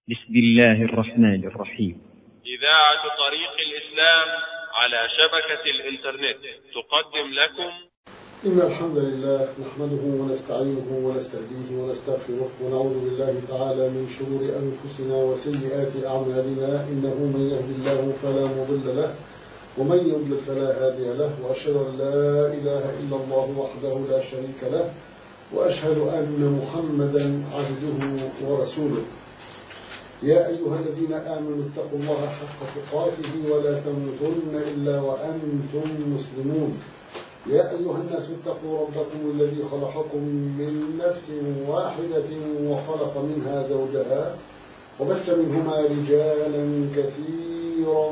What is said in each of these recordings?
بسم الله الرحمن الرحيم إذاعة طريق الإسلام على شبكة الإنترنت تقدم لكم إن الحمد لله نحمده ونستعينه ونستهديه ونستغفره ونعوذ بالله تعالى من شرور أنفسنا وسيئات أعمالنا إنه من يهد الله فلا مضل له ومن يضلل فلا هادي له وأشهد أن لا إله إلا الله وحده لا شريك له وأشهد أن محمدا عبده ورسوله يا أيها الذين آمنوا اتقوا الله حق تقاته ولا تموتن إلا وأنتم مسلمون يا أيها الناس اتقوا ربكم الذي خلقكم من نفس واحدة وخلق منها زوجها وبث منهما رجالا كثيرا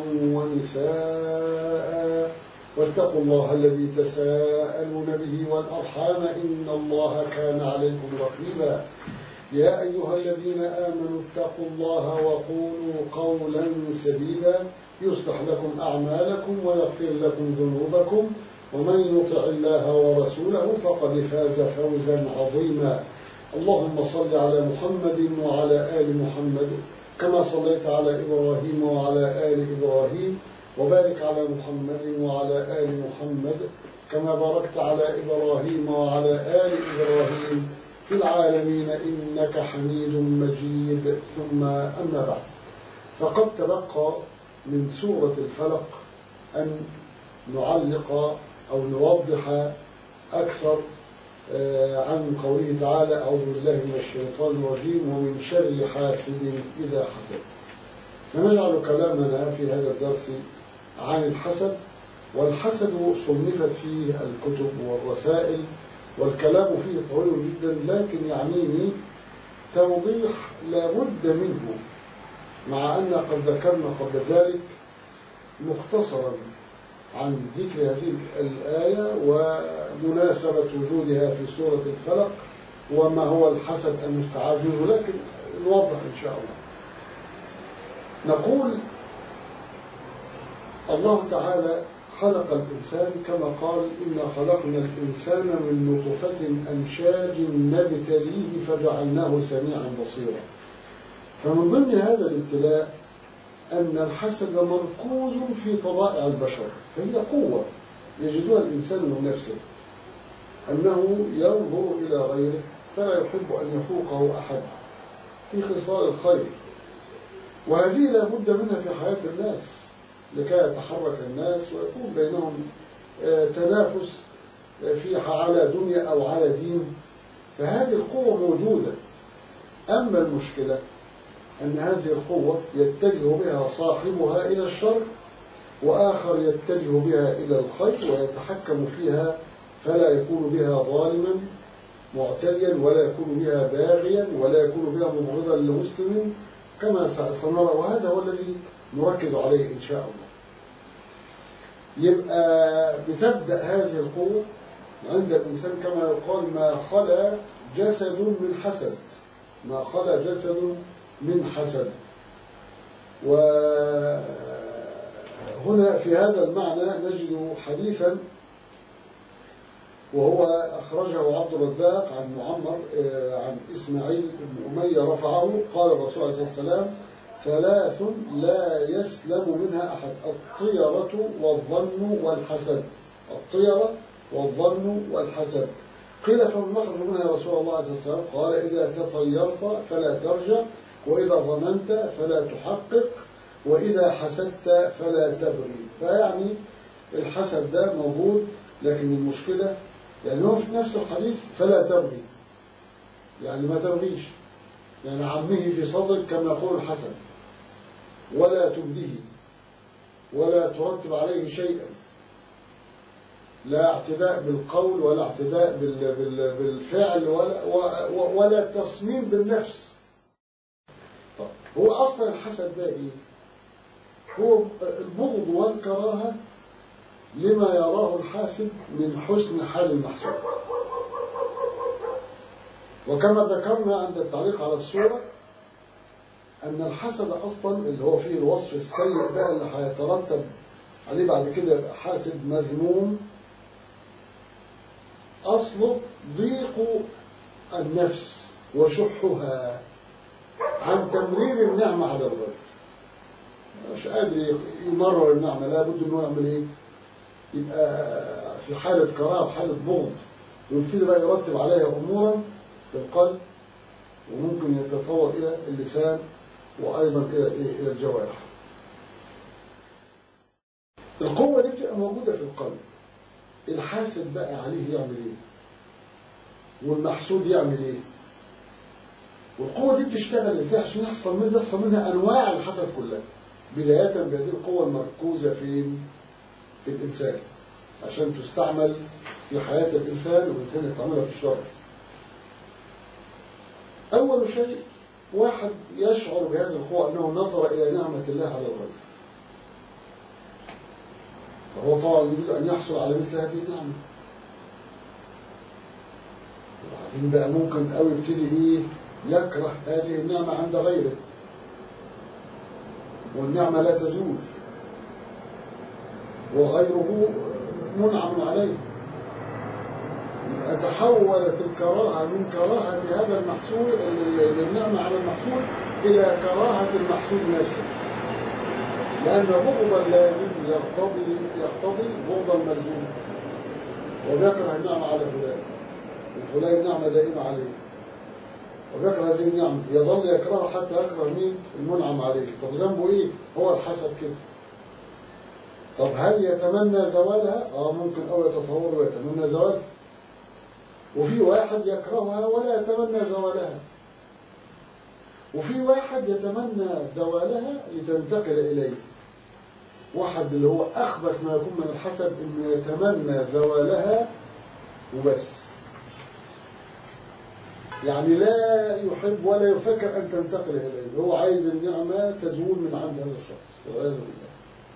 ونساء واتقوا الله الذي تساءلون به والأرحام إن الله كان عليكم رقيبا يا أيها الذين آمنوا اتقوا الله وقولوا قولا سديدا يصلح لكم أعمالكم ويغفر لكم ذنوبكم ومن يطع الله ورسوله فقد فاز فوزا عظيما اللهم صل على محمد وعلى آل محمد كما صليت على إبراهيم وعلى آل إبراهيم وبارك على محمد وعلى آل محمد كما باركت على إبراهيم وعلى آل إبراهيم في العالمين إنك حميد مجيد ثم أما بعد فقد تبقى من سورة الفلق أن نعلق أو نوضح أكثر عن قوله تعالى أعوذ بالله من الشيطان الرجيم ومن شر حاسد إذا حسد فنجعل كلامنا في هذا الدرس عن الحسد والحسد صنفت فيه الكتب والرسائل والكلام فيه طويل جدا لكن يعنيني توضيح لا بد منه مع أن قد ذكرنا قبل ذلك مختصرا عن ذكر هذه الآية ومناسبة وجودها في سورة الفلق وما هو الحسد المستعاذ منه لكن نوضح إن شاء الله نقول الله تعالى خلق الإنسان كما قال إنا خلقنا الإنسان من نطفة أمشاج نبتليه فجعلناه سميعا بصيرا فمن ضمن هذا الابتلاء أن الحسد مركوز في طبائع البشر فهي قوة يجدها الإنسان من نفسه أنه ينظر إلى غيره فلا يحب أن يفوقه أحد في خصال الخير وهذه لا بد منها في حياة الناس لكي يتحرك الناس ويكون بينهم تنافس في على دنيا أو على دين فهذه القوة موجودة أما المشكلة أن هذه القوة يتجه بها صاحبها إلى الشر وآخر يتجه بها إلى الخير ويتحكم فيها فلا يكون بها ظالما معتديا ولا يكون بها باغيا ولا يكون بها مبغضا لمسلم كما سنرى وهذا هو الذي نركز عليه إن شاء الله يبقى بتبدأ هذه القوة عند الإنسان كما يقال ما خلا جسد من حسد ما خلا جسد من حسد وهنا في هذا المعنى نجد حديثا وهو أخرجه عبد الرزاق عن معمر عن إسماعيل بن أمية رفعه قال الرسول عليه الصلاة والسلام ثلاث لا يسلم منها أحد الطيرة والظن والحسد الطيرة والظن والحسد قيل فمن نخرج منها يا رسول الله عليه الصلاة والسلام قال إذا تطيرت فلا ترجع وإذا ظننت فلا تحقق وإذا حسدت فلا تبغي فيعني الحسد ده موجود لكن المشكلة يعني هو في نفس الحديث فلا تبغي يعني ما تبغيش يعني عمه في صدرك كما يقول الحسن ولا تبديه ولا ترتب عليه شيئا لا اعتداء بالقول ولا اعتداء بالفعل ولا, ولا تصميم بالنفس طب هو أصلا الحسد ده إيه هو البغض والكراهة لما يراه الحاسد من حسن حال المحسود وكما ذكرنا عند التعليق على الصورة أن الحسد أصلا اللي هو فيه الوصف السيء بقى اللي هيترتب عليه بعد كده يبقى حاسد مذموم أصله ضيق النفس وشحها عن تمرير النعمة على الغير مش قادر يمرر النعمة لابد انه يعمل ايه يبقى في حالة كراهه وحالة بغض ويبتدي بقى يرتب عليها امورا في القلب وممكن يتطور الى اللسان وايضا الى ايه الى الجوارح القوة دي بتبقى موجودة في القلب الحاسد بقى عليه يعمل ايه والمحسود يعمل ايه والقوة دي بتشتغل ازاي عشان يحصل من يحصل منها انواع الحسد كلها بداية بهذه القوة المركوزة فين في الانسان عشان تستعمل في حياة الانسان والانسان يستعملها في الشر اول شيء واحد يشعر بهذه القوة انه نظر الى نعمة الله على الغير فهو طبعا يريد ان يحصل على مثل هذه النعمة وبعدين بقى ممكن قوي يبتدي ايه يكره هذه النعمة عند غيره والنعمة لا تزول وغيره منعم عليه يبقى تحولت الكراهة من كراهة هذا المحصول النعمة على المحصول إلى كراهة المحصول نفسه لأن بغض اللازم يقتضي يقتضي بغض الملزوم وبيكره النعمة على فلان وفلان نعمة دائمة عليه وبيكره هذه النعمة يظل يكرهها حتى يكره مين المنعم عليه طب ذنبه ايه هو الحسد كده طب هل يتمنى زوالها اه ممكن او يتصور ويتمنى زوالها وفي واحد يكرهها ولا يتمنى زوالها وفي واحد يتمنى زوالها لتنتقل إليه واحد اللي هو أخبث ما يكون من الحسد إنه يتمنى زوالها وبس يعني لا يحب ولا يفكر أن تنتقل إليه هو عايز النعمة تزول من عند هذا الشخص والعياذ بالله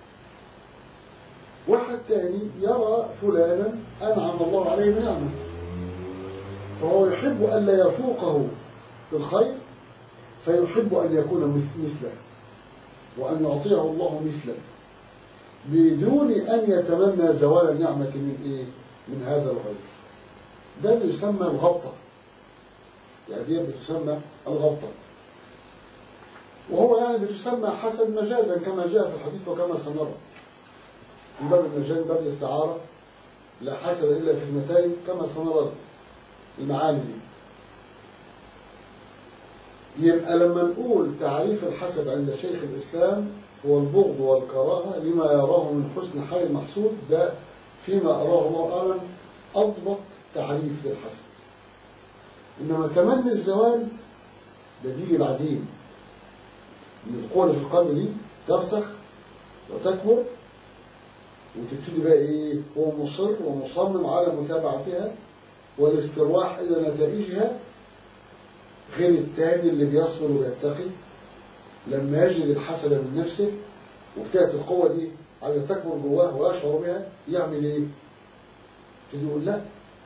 واحد تاني يرى فلانا أنعم الله عليه بنعمة فهو يحب أن لا يفوقه في الخير فيحب أن يكون مثله وأن يعطيه الله مثله بدون أن يتمنى زوال النعمة من إيه؟ من هذا الغير ده بيسمى الغبطة يعني دي بتسمى الغبطة وهو يعني بتسمى حسد مجازا كما جاء في الحديث وكما سنرى من باب المجاز باب الاستعارة لا حسد إلا في اثنتين كما سنرى المعاني دي يبقى لما نقول تعريف الحسد عند شيخ الإسلام هو البغض والكراهة لما يراه من حسن حال المحسود ده فيما أراه الله أعلم أضبط تعريف للحسد إنما تمني الزوال ده بيجي بعدين من القوة اللي في القلب دي ترسخ وتكبر وتبتدي بقى إيه هو مصر ومصمم على متابعتها والاسترواح إلى نتائجها غير التاني اللي بيصبر ويتقي لما يجد الحسد من نفسه وابتدت القوة دي عايزة تكبر جواه ويشعر بها يعمل ايه؟ يبتدي يقول لا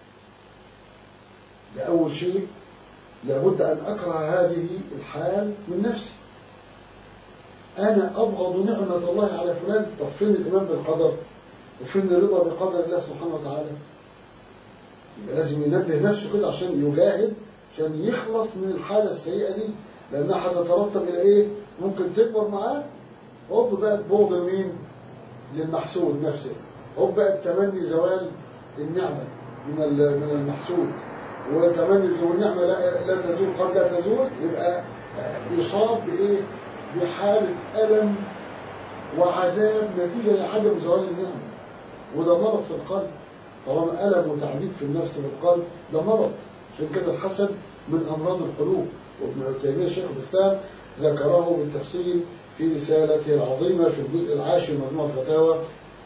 ده أول شيء لابد أن أكره هذه الحال من نفسي أنا أبغض نعمة الله على فلان طب فين الإيمان بالقدر وفين الرضا بقدر الله سبحانه وتعالى يبقى لازم ينبه نفسه كده عشان يجاهد عشان يخلص من الحالة السيئة دي لأنها هتترتب إلى إيه؟ ممكن تكبر معاه هوب بقت بغض لمين؟ للمحسود نفسه هوب بقت تمني زوال النعمة من من المحسود وتمني زوال النعمة لا, لا تزول قد لا تزول يبقى يصاب بإيه؟ بحالة ألم وعذاب نتيجة لعدم زوال النعمة وده مرض في القلب طالما ألم وتعذيب في النفس في القلب ده مرض عشان كده الحسد من أمراض القلوب وابن تيمية شيخ الإسلام ذكره بالتفصيل في رسالته العظيمة في الجزء العاشر من مجموع الفتاوى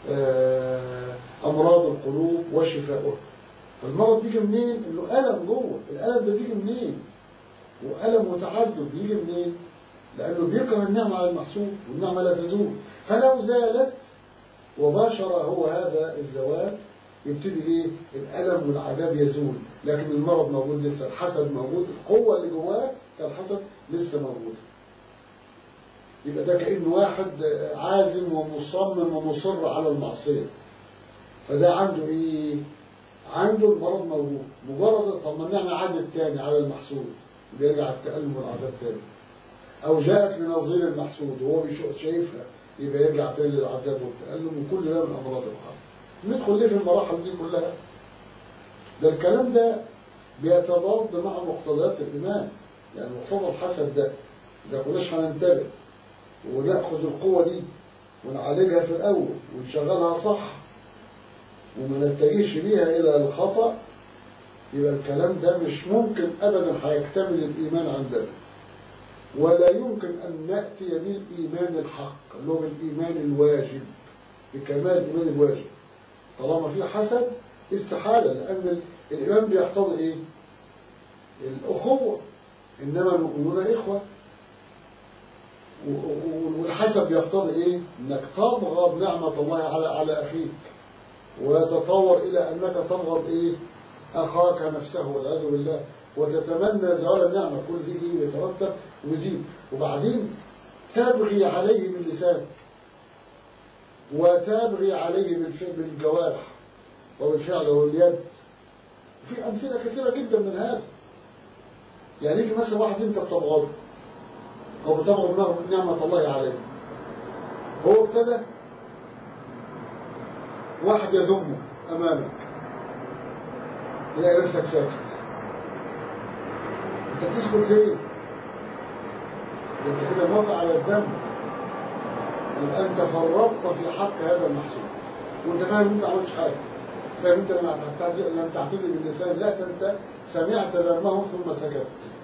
أمراض القلوب وشفاؤها المرض بيجي منين؟ إنه ألم جوه الألم ده بيجي منين؟ وألم متعذب بيجي منين؟ لأنه بيكره النعمة على المحسوب والنعمة لا تزول فلو زالت وباشر هو هذا الزوال يبتدي ايه الالم والعذاب يزول لكن المرض موجود لسه الحسد موجود القوه اللي جواه الحسد لسه موجوده يبقى ده كانه واحد عازم ومصمم ومصر على المعصيه فده عنده ايه عنده المرض موجود مجرد طب ما النعمه عادت تاني على المحسود بيرجع التالم والعذاب تاني أو جاءت لنظير المحسود وهو بيشوف شايفها يبقى يرجع تاني للعذاب وبتاع قال له من كل ده من أمراض القلب ندخل ليه في المراحل دي كلها ده الكلام ده بيتضاد مع مقتضيات الإيمان يعني مقتضى الحسد ده إذا كناش هننتبه وناخذ القوة دي ونعالجها في الأول ونشغلها صح وما نتجهش بيها إلى الخطأ يبقى الكلام ده مش ممكن أبدا هيكتمل الإيمان عندنا ولا يمكن أن نأتي بالإيمان الحق اللي هو بالإيمان الواجب بكمال الإيمان الواجب طالما في حسد استحالة لأن الإيمان بيقتضي إيه؟ الأخوة إنما المؤمنون إخوة والحسد بيقتضي إيه؟ إنك تبغض نعمة الله على على أخيك ويتطور إلى أنك تبغض إيه؟ أخاك نفسه والعياذ بالله وتتمنى زوال النعمة كل ذي يترتب ويزيد وبعدين تبغي عليه باللسان وتبغي عليه بالفعل بالجوارح وبالفعل واليد في أمثلة كثيرة جدا من هذا يعني يجي مثلا واحد أنت بتبغضه أو بتبغض نعمة الله عليه هو ابتدى واحد يذمه أمامك تلاقي نفسك ساكت انت بتسكت ليه؟ انت كده موافق على الذنب يبقى انت فرطت في حق هذا المحسوب وانت فاهم انت ما عملتش حاجه فاهم انت لما لم تعتذر باللسان لا ده انت سمعت ذمهم ثم سكت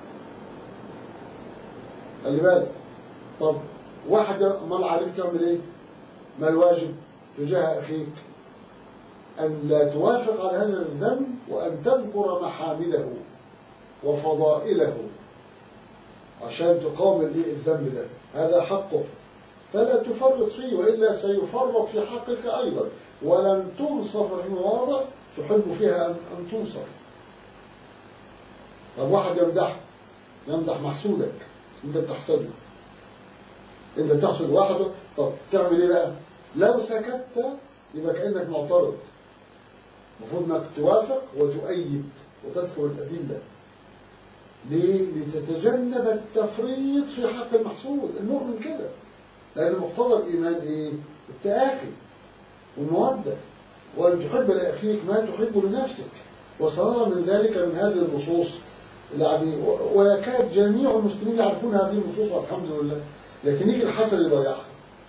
خلي بالك طب واحد امال عليك تعمل ايه؟ ما الواجب تجاه اخيك؟ أن لا توافق على هذا الذنب وأن تذكر محامده وفضائله عشان تقاوم الذنب ده هذا حقه فلا تفرط فيه وإلا سيفرط في حقك أيضا ولن تنصف في مواضع تحب فيها أن تنصف طب واحد يمدح يمدح محسودك انت بتحسده انت بتحسد واحد طب تعمل ايه بقى لو سكت يبقى كأنك معترض المفروض انك توافق وتؤيد وتذكر الأدلة ليه؟ لتتجنب التفريط في حق المحسود المؤمن كده لأن مقتضى الإيمان إيه؟ التآخي والمودة وأن تحب لأخيك ما تحب لنفسك وصار من ذلك من هذه النصوص يعني ويكاد جميع المسلمين يعرفون هذه النصوص والحمد لله لكن يجي الحسد يضيعها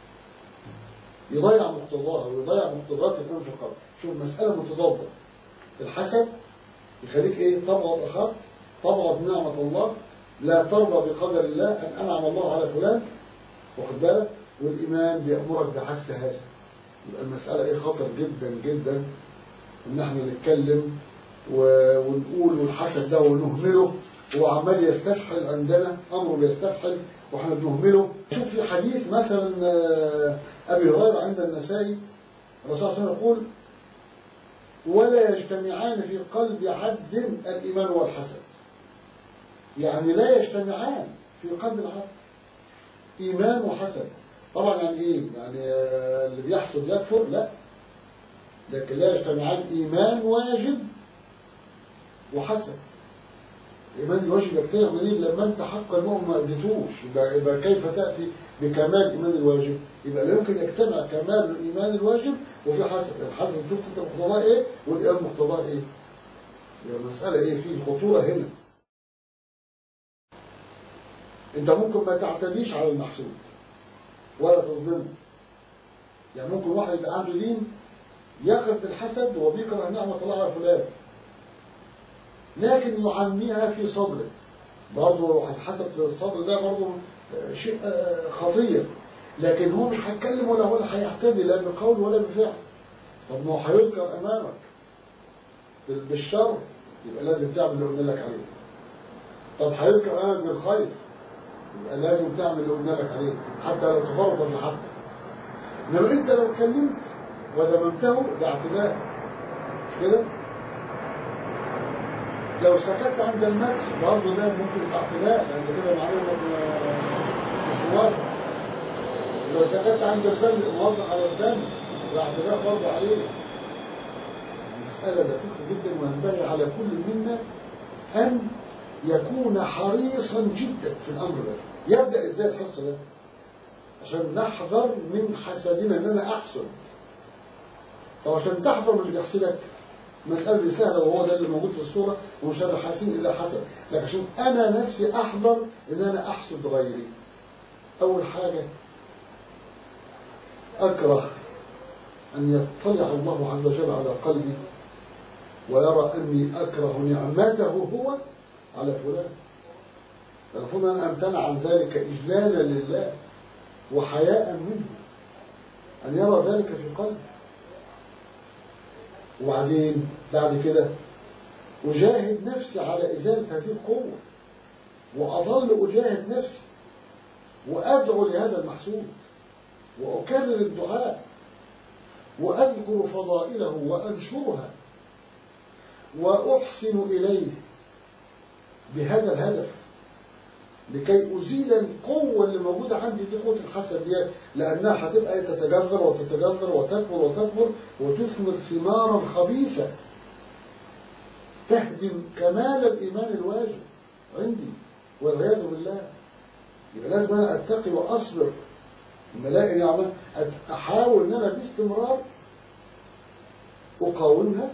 يضيع مقتضاها ويضيع مقتضات الإيمان في القلب شوف مسألة متضادة الحسد يخليك ايه تبغض اخاك تبغض نعمة الله لا ترضى بقدر الله ان انعم الله على فلان واخد بالك والايمان بيأمرك بعكس هذا يبقى المسألة ايه خطر جدا جدا ان احنا نتكلم ونقول والحسد ده ونهمله هو عمال يستفحل عندنا امره بيستفحل واحنا بنهمله شوف في حديث مثلا ابي هريره عند النسائي الرسول صلى الله عليه وسلم يقول ولا يجتمعان في قلب عبد الإيمان والحسد يعني لا يجتمعان في قلب العبد إيمان وحسد طبعا يعني إيه يعني اللي بيحسد يكفر لا لكن لا يجتمعان إيمان واجب وحسد الإيمان الواجب يجتمع منين لما أنت حق المؤمن ما أديتوش يبقى, يبقى كيف تأتي بكمال الإيمان الواجب يبقى لا يمكن يجتمع كمال الإيمان الواجب وفي حسد الحسد شوف انت مقتضاه ايه والإيمان مقتضاه ايه يبقى المسألة ايه في خطورة هنا انت ممكن ما تعتديش على المحسود ولا تظلمه يعني ممكن واحد يبقى عنده دين يقف بالحسد وبيكره نعمة الله على فلان لكن يعميها في صدره برضه الحسد في الصدر ده برضه شيء خطير لكن هو مش هيتكلم ولا ولا هيعتدي لا بقول ولا بفعل طب ما هو هيذكر امامك بالشر يبقى لازم تعمل اللي قلنا لك عليه طب هيذكر امامك بالخير يبقى لازم تعمل اللي قلنا لك عليه حتى لا تفرط في حقك انما انت لو اتكلمت وذممته ده اعتداء مش كده؟ لو سكت عند المدح برضه ده ممكن يبقى اعتداء لان كده معناه انك مش موافق لو سكت عند الذنب موافق على الذنب ده اعتداء برضه عليه المسألة دقيقة جدا وينبغي على كل منا أن يكون حريصا جدا في الأمر ده يبدأ إزاي الحرص ده عشان نحذر من حسدنا إن أنا أحسد طب عشان تحذر من اللي بيحسدك مسألة دي سهلة وهو ده اللي موجود في الصورة ومش أنا حاسين إلا حسد لكن عشان أنا نفسي أحذر إن أنا أحسد غيري أول حاجة أكره أن يطلع الله عز وجل على قلبي ويرى أني أكره نعمته هو على فلان المفروض أن أمتنع عن ذلك إجلالا لله وحياء منه أن يرى ذلك في قلبي وبعدين بعد كده أجاهد نفسي على إزالة هذه القوة وأظل أجاهد نفسي وأدعو لهذا المحسوب وأكرر الدعاء وأذكر فضائله وأنشرها وأحسن إليه بهذا الهدف لكي أزيل القوة اللي موجودة عندي دي قوة الحسد دي لأنها هتبقى تتجذر وتتجذر وتكبر وتكبر وتثمر ثمارا خبيثة تهدم كمال الإيمان الواجب عندي والعياذ بالله يبقى لازم أنا أتقي وأصبر لما الاقي نعمة أحاول إن أنا باستمرار أقاومها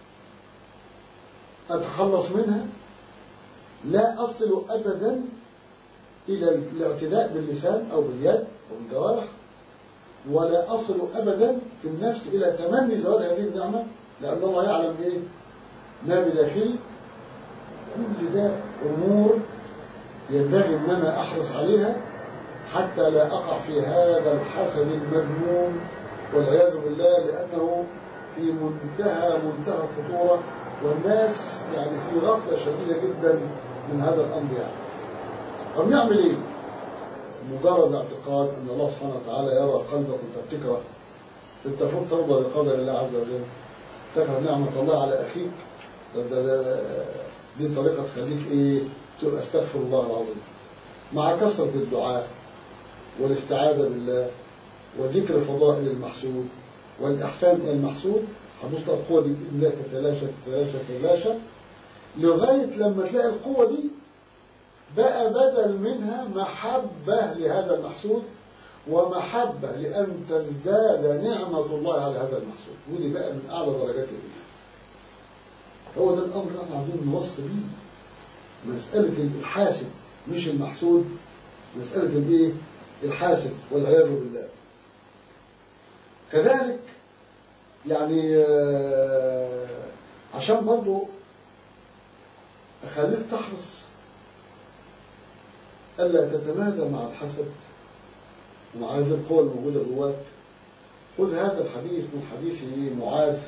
أتخلص منها لا أصل أبدا إلى الاعتداء باللسان أو باليد أو بالجوارح ولا أصل أبدا في النفس إلى تمني زوال هذه النعمة لأن الله يعلم إيه ما بداخلي كل ده أمور ينبغي أن أنا أحرص عليها حتى لا أقع في هذا الحسد المذموم والعياذ بالله لأنه في منتهى منتهى الخطورة والناس يعني في غفلة شديدة جدا من هذا الأمر يعني طب نعمل إيه؟ مجرد اعتقاد أن الله سبحانه وتعالى يرى قلبك وأنت بتكره أنت فوق ترضى بقدر الله عز وجل تكره نعمة الله على أخيك ده ده ده دي طريقة تخليك إيه؟ تقول أستغفر الله العظيم مع كثرة الدعاء والاستعاذة بالله وذكر فضائل المحسود والإحسان إلى المحسود هتبص القوة دي بإذن الله تتلاشى تتلاشى تتلاشى لغاية لما تلاقي القوة دي بقى بدل منها محبة لهذا المحسود ومحبة لأن تزداد نعمة الله على هذا المحسود ودي بقى من أعلى درجات الإيمان هو ده الأمر اللي احنا عايزين نوصل بيه مسألة الحاسد مش المحسود مسألة الايه الحاسد والعياذ بالله كذلك يعني عشان برضو أخليك تحرص ألا تتمادى مع الحسد ومع هذه القوة الموجودة جواك خذ هذا الحديث من حديث معاذ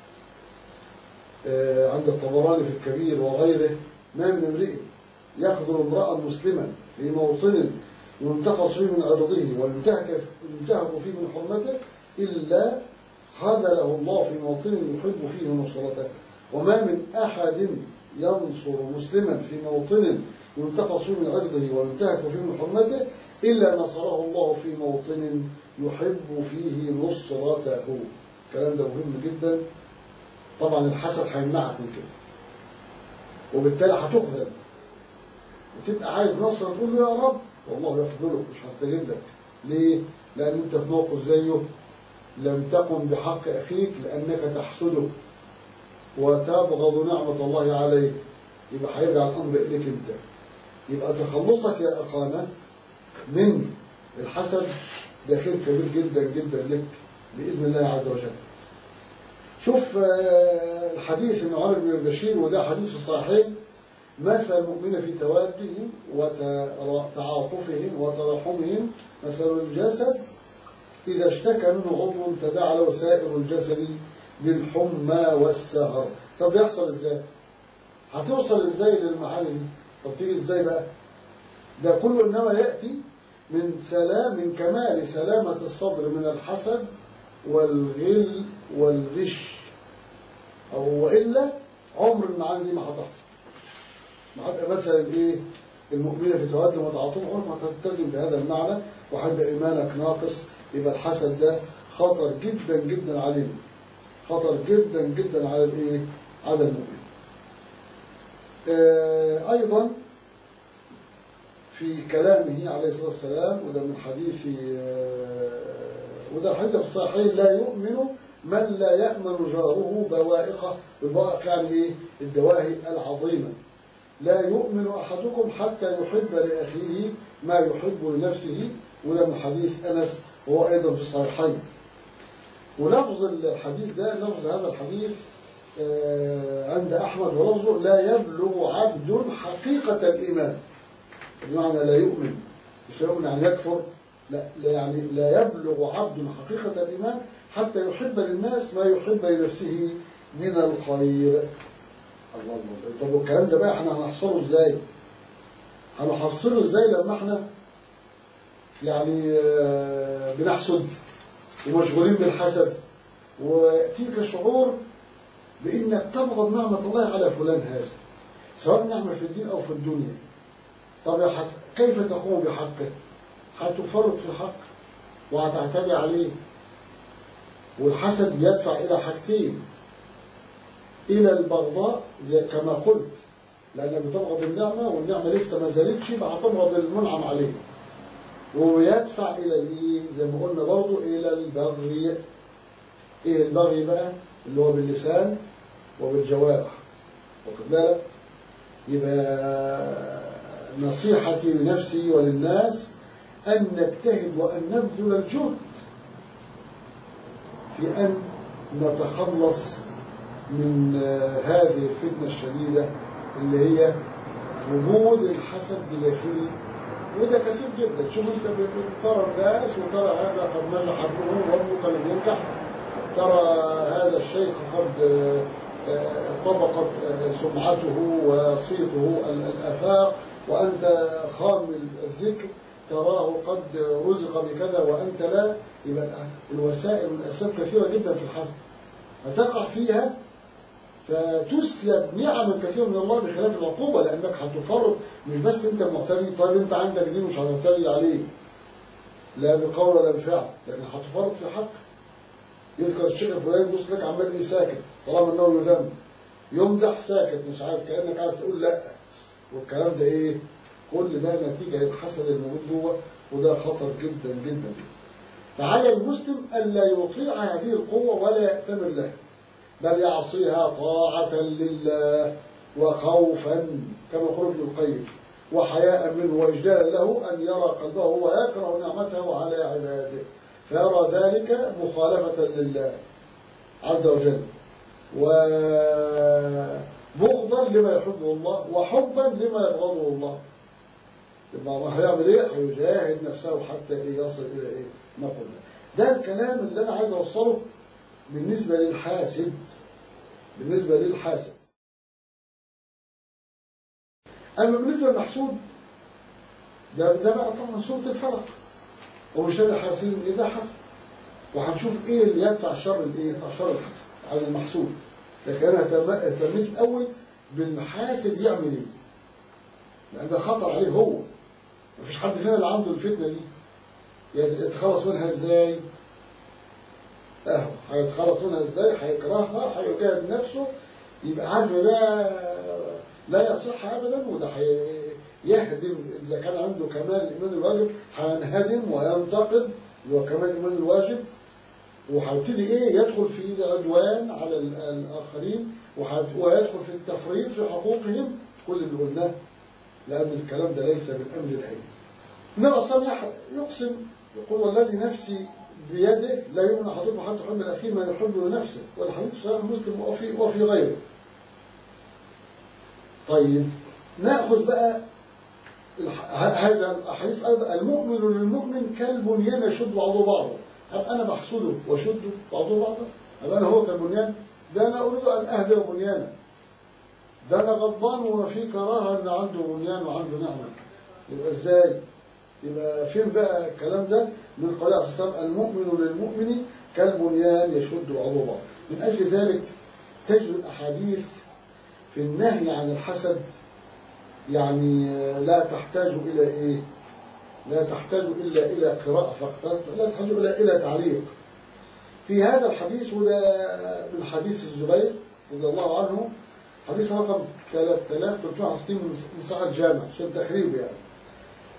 عند الطبراني في الكبير وغيره ما من امرئ يخذل امرأ مسلما في موطن ينتقص فيه من عرضه وينتهك فيه من حرمته إلا خذله الله في موطن يحب فيه نصرته وما من أحد ينصر مسلما في موطن ينتقص فيه من عرضه وينتهك فيه من حرمته إلا نصره الله في موطن يحب فيه نصرته الكلام ده مهم جدا طبعا الحسد هيمنعك من كده وبالتالي هتخذل وتبقى عايز نصر تقول له يا رب والله يخذلك مش هستجيب لك ليه؟ لأن أنت في موقف زيه لم تقم بحق أخيك لأنك تحسده وتبغض نعمة الله عليك يبقى هيرجع الأمر إليك أنت يبقى تخلصك يا أخانا من الحسد ده خير كبير جدا جدا لك بإذن الله عز وجل شوف الحديث النعمان بن بشير وده حديث في الصحيحين مثل المؤمن في توادهم وتعاطفهم وتراحمهم مثل الجسد إذا اشتكى منه عضو تداعى له سائر الجسد بالحمى والسهر طب ده يحصل ازاي؟ هتوصل ازاي للمعاني دي؟ طب تيجي ازاي بقى؟ ده كله انما يأتي من سلام من كمال سلامة الصدر من الحسد والغل والغش أو وإلا عمر المعاني دي ما هتحصل ما هتبقى مثلا الايه المؤمنة في تودم وتعاطف عمر ما تلتزم بهذا المعنى وهيبقى إيمانك ناقص يبقى الحسد ده خطر جدا جدا علينا خطر جدا جدا على الايه على المؤمن آه ايضا في كلامه عليه الصلاة والسلام وده من حديث آه، وده الحديث في الصحيحين لا يؤمن من لا يأمن جاره بوائقه البوائق يعني إيه الدواهي العظيمة لا يؤمن أحدكم حتى يحب لأخيه ما يحب لنفسه وده من حديث أنس وهو أيضا في الصحيحين ولفظ الحديث ده لفظ هذا الحديث آه، عند أحمد ولفظه لا يبلغ عبد حقيقة الإيمان بمعنى لا يؤمن مش لا يؤمن يعني يكفر لا لا يعني لا يبلغ عبد حقيقة الإيمان حتى يحب للناس ما يحب لنفسه من الخير الله الله طب والكلام ده بقى احنا هنحصره ازاي هنحصله ازاي لما احنا يعني آه، بنحسد ومشغولين بالحسد ويأتيك شعور بأنك تبغض نعمة الله على فلان هذا سواء نعمة في الدين أو في الدنيا طب يا حت... كيف تقوم بحقه هتفرط في حق وهتعتدي عليه والحسد بيدفع إلى حاجتين إلى البغضاء زي كما قلت لأنك بتبغض النعمة والنعمة لسه ما زالتش يبقى هتبغض المنعم عليه ويدفع إلى الإيه زي ما قلنا برضه إلى البغي إيه البغي بقى اللي هو باللسان وبالجوارح واخد بالك يبقى نصيحتي لنفسي وللناس أن نجتهد وأن نبذل الجهد في أن نتخلص من آه، هذه الفتنة الشديدة اللي هي وجود الحسد بداخلي وده كثير جدا شوف انت ترى الناس وترى هذا قد نجح ابنه وابنك لم ينجح ترى هذا الشيخ قد آه، آه، طبقت آه، سمعته وصيته ال- الافاق وانت خام الذكر تراه قد رزق بكذا وانت لا يبقى الوسائل والاسباب كثيره جدا في الحسد فتقع فيها فتسلب نعما كثيرة من الله بخلاف العقوبة لأنك هتفرط مش بس أنت معتدي طيب أنت عندك دين مش هتعتدي عليه لا بقول ولا بفعل لأن هتفرط في حق يذكر الشيخ الفلاني يبص لك عمال إيه ساكت طالما إنه يذم يمدح ساكت مش عايز كأنك عايز تقول لا والكلام ده إيه كل ده نتيجة للحسد الموجود جوه وده خطر جدا جدا جدا فعلى المسلم ألا يطيع هذه القوة ولا يأتمر لها بل يعصيها طاعة لله وخوفا كما يقول ابن القيم وحياء منه وإجلالا له أن يرى قلبه ويكره نعمته على عباده فيرى ذلك مخالفة لله عز وجل وبغضا لما يحبه الله وحبا لما يبغضه الله يبقى ما هيعمل ايه؟ هيجاهد نفسه حتى إيه يصل الى ايه؟ ما قلنا. ده الكلام اللي انا عايز اوصله بالنسبه للحاسد بالنسبه للحاسد. اما بالنسبه للمحسود ده ده بقى طبعا سوره الفلق ومش انا حاسد ايه ده حسد وهنشوف ايه اللي يدفع الشر الايه؟ يدفع شر الحسد على المحسود. لكن انا اهتم- اهتميت الاول بالحاسد يعمل ايه؟ لان ده خطر عليه هو مفيش حد فينا اللي عنده الفتنه دي يتخلص منها ازاي اهو هيتخلص منها ازاي هيكرهها هيجاهد نفسه يبقى عارف إن ده لا يصح ابدا وده هيهدم اذا كان عنده كمال الايمان الواجب هينهدم وينتقد اللي هو كمال الايمان الواجب وهيبتدي ايه يدخل في العدوان على ال- الاخرين وهيت- ويدخل في التفريط في حقوقهم كل اللي قلناه لأن الكلام ده ليس بالأمر العلمي. النبي صلى الله عليه وسلم يقسم يقول والذي نفسي بيده لا يؤمن أحدكم حتى يحب الأخير ما يحب لنفسه والحديث في صحيح مسلم وفي وفي غيره. طيب ناخذ بقى الح- ه- هذا الحديث أيضا المؤمن للمؤمن كالبنيان يشد بعضه بعضا. طب أنا بحسده وأشده بعضه بعضا؟ طب أنا هو كالبنيان؟ ده أنا أريد أن أهدى بنيانا. ده انا غضبان وما في كراهه ان عنده بنيان وعنده نعمه يبقى ازاي يبقى فين بقى الكلام ده من قول عليه الصلاه والسلام المؤمن للمؤمن كالبنيان يشد بعضه بعض من اجل ذلك تجد الاحاديث في النهي عن الحسد يعني لا تحتاج الى ايه لا تحتاج الا الى قراءه فقط لا تحتاج الى الى تعليق في هذا الحديث وده من حديث الزبير رضي الله عنه حديث رقم 3360 من صحة الجامع عشان تخريب يعني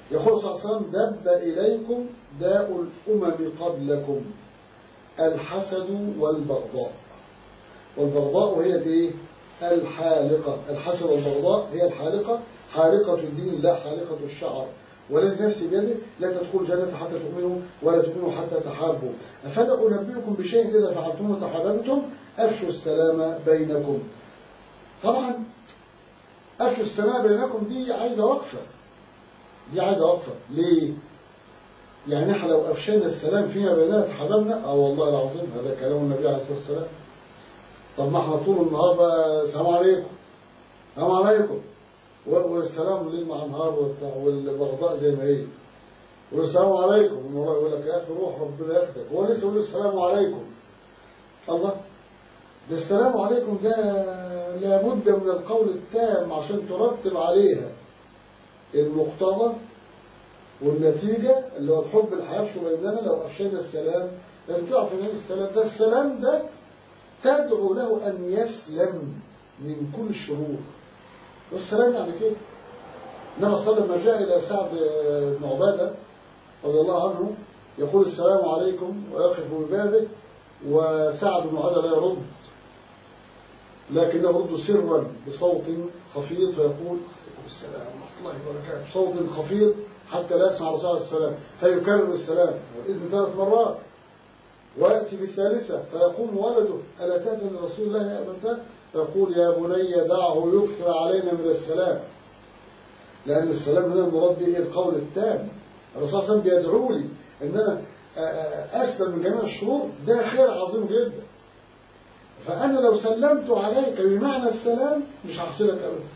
يقول صلى الله عليه وسلم دب إليكم داء الأمم قبلكم الحسد والبغضاء والبغضاء هي الايه الحالقة الحسد والبغضاء هي الحالقة حالقة الدين لا حالقة الشعر والذي نفسي بيده لا تدخل الجنة حتى تؤمنوا ولا تؤمنوا حتى تحابوا أفلا أنبئكم بشيء إذا فعلتم وتحاببتم أفشوا السلام بينكم طبعا أفشوا السلام بينكم دي عايزة وقفة دي عايزة وقفة ليه؟ يعني احنا لو أفشينا السلام فيما بيننا تحاببنا اه والله العظيم هذا كلام النبي عليه الصلاة والسلام طب ما احنا طول النهار بقى السلام عليكم السلام عليكم والسلام ليل مع نهار والبغضاء زي ما هي والسلام عليكم من وراه يقول لك يا اخي روح ربنا ياخدك هو لسه يقول السلام عليكم الله ده السلام عليكم ده لابد من القول التام عشان ترتب عليها المقتضى والنتيجة اللي هو الحب اللي هيفشو بيننا لو أفشينا السلام لازم تعرف ان السلام ده السلام ده تدعو له أن يسلم من كل الشرور والسلام يعني كده إنما صلى لما جاء إلى سعد بن عبادة رضي الله عنه يقول السلام عليكم ويقف ببابه وسعد بن عبادة لا يرد لكن يرد سرا بصوت خفيض فيقول السلام ورحمة الله وبركاته صوت خفيض حتى لا يسمع الرسول عليه السلام فيكرر السلام والإذن ثلاث مرات ويأتي بالثالثة فيقوم ولده ألا تأذن لرسول الله يا أبنتاه فيقول يا بني دعه يكثر علينا من السلام لأن السلام هنا المراد به القول التام الرسول صلى الله عليه وسلم بيدعو لي إن أنا أسلم من جميع الشرور ده خير عظيم جدا فأنا لو سلمت عليك بمعنى السلام مش هحصلك أبدا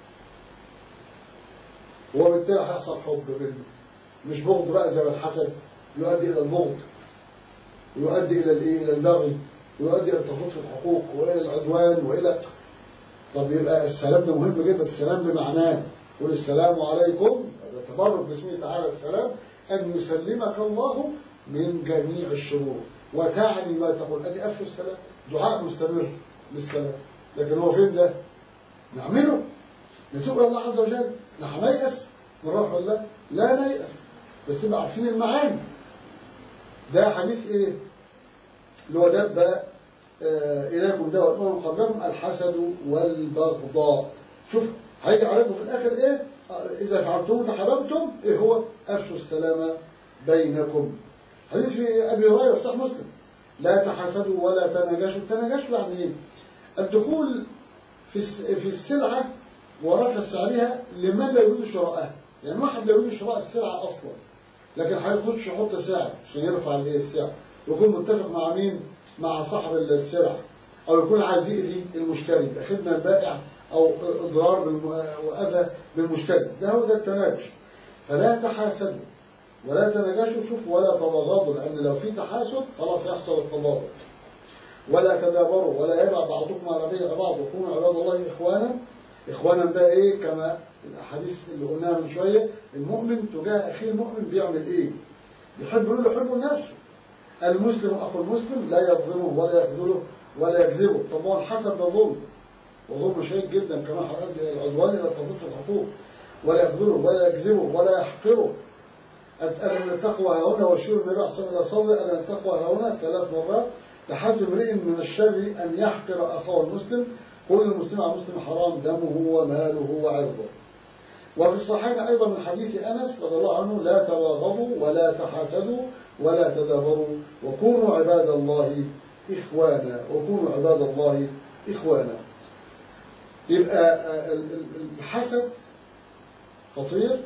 وبالتالي هيحصل حب منه مش بغض بقى زي الحسد يؤدي إلى البغض يؤدي إلى الإيه إلى البغي يؤدي إلى التفوت في الحقوق وإلى العدوان وإلى طب يبقى السلام ده مهم جدا السلام بمعناه قل السلام عليكم هذا تبرك باسمه تعالى السلام أن يسلمك الله من جميع الشرور وتعني ما تقول أدي أفشوا السلام دعاء مستمر للسلام لكن هو فين ده نعمله نتوب الله عز وجل نحن نيأس من روح الله لا نيأس بس نبقى عارفين المعاني ده حديث ايه اللي هو دب آه إليكم ده وأتمنى قبلكم الحسد والبغضاء شوف هيجي عليكم في الآخر إيه آه إذا فعلتم تحببتم إيه هو أفشوا السلام بينكم حديث في أبي هريرة في صحيح مسلم لا تحسدوا ولا تناجشوا تناجشوا يعني إيه الدخول في في السلعة ورفع سعرها لمن لا يريد شراءها يعني واحد لا يريد شراء السلعة أصلا لكن هيخش يحط سعر عشان يرفع الايه السعر ويكون متفق مع مين مع صاحب السلعة او يكون عايز يأذي المشتري خدمة البائع او اضرار واذى بالمشتري ده هو ده التناجش فلا تحاسدوا ولا تناجشوا شوف ولا تباغضوا لان لو في تحاسد خلاص يحصل التباغض ولا تدابروا ولا يبع بعضكم على بيع بعض وكونوا عباد الله اخوانا اخوانا بقى ايه كما الحديث اللي قلناه من شوية المؤمن تجاه أخيه المؤمن بيعمل إيه يحب له يحب لنفسه المسلم أخو المسلم لا يظلمه ولا يخذله ولا يكذبه طب هو الحسد ده ظلم وظلم شديد جدا كما هيؤدي الى العدوان الى تفويت الحقوق ولا يخذله ولا يكذبه ولا يحقره أن التقوى هنا وشير النبي صلى الله عليه وسلم أن التقوى هنا ثلاث مرات لحسب امرئ من الشر أن يحقر أخاه المسلم كل المسلم على المسلم حرام دمه وماله وعرضه وفي الصحيحين أيضا من حديث أنس رضي الله عنه لا تباغضوا ولا تحاسدوا ولا تدابروا وكونوا عباد الله إخوانا وكونوا عباد الله إخوانا يبقى الحسد خطير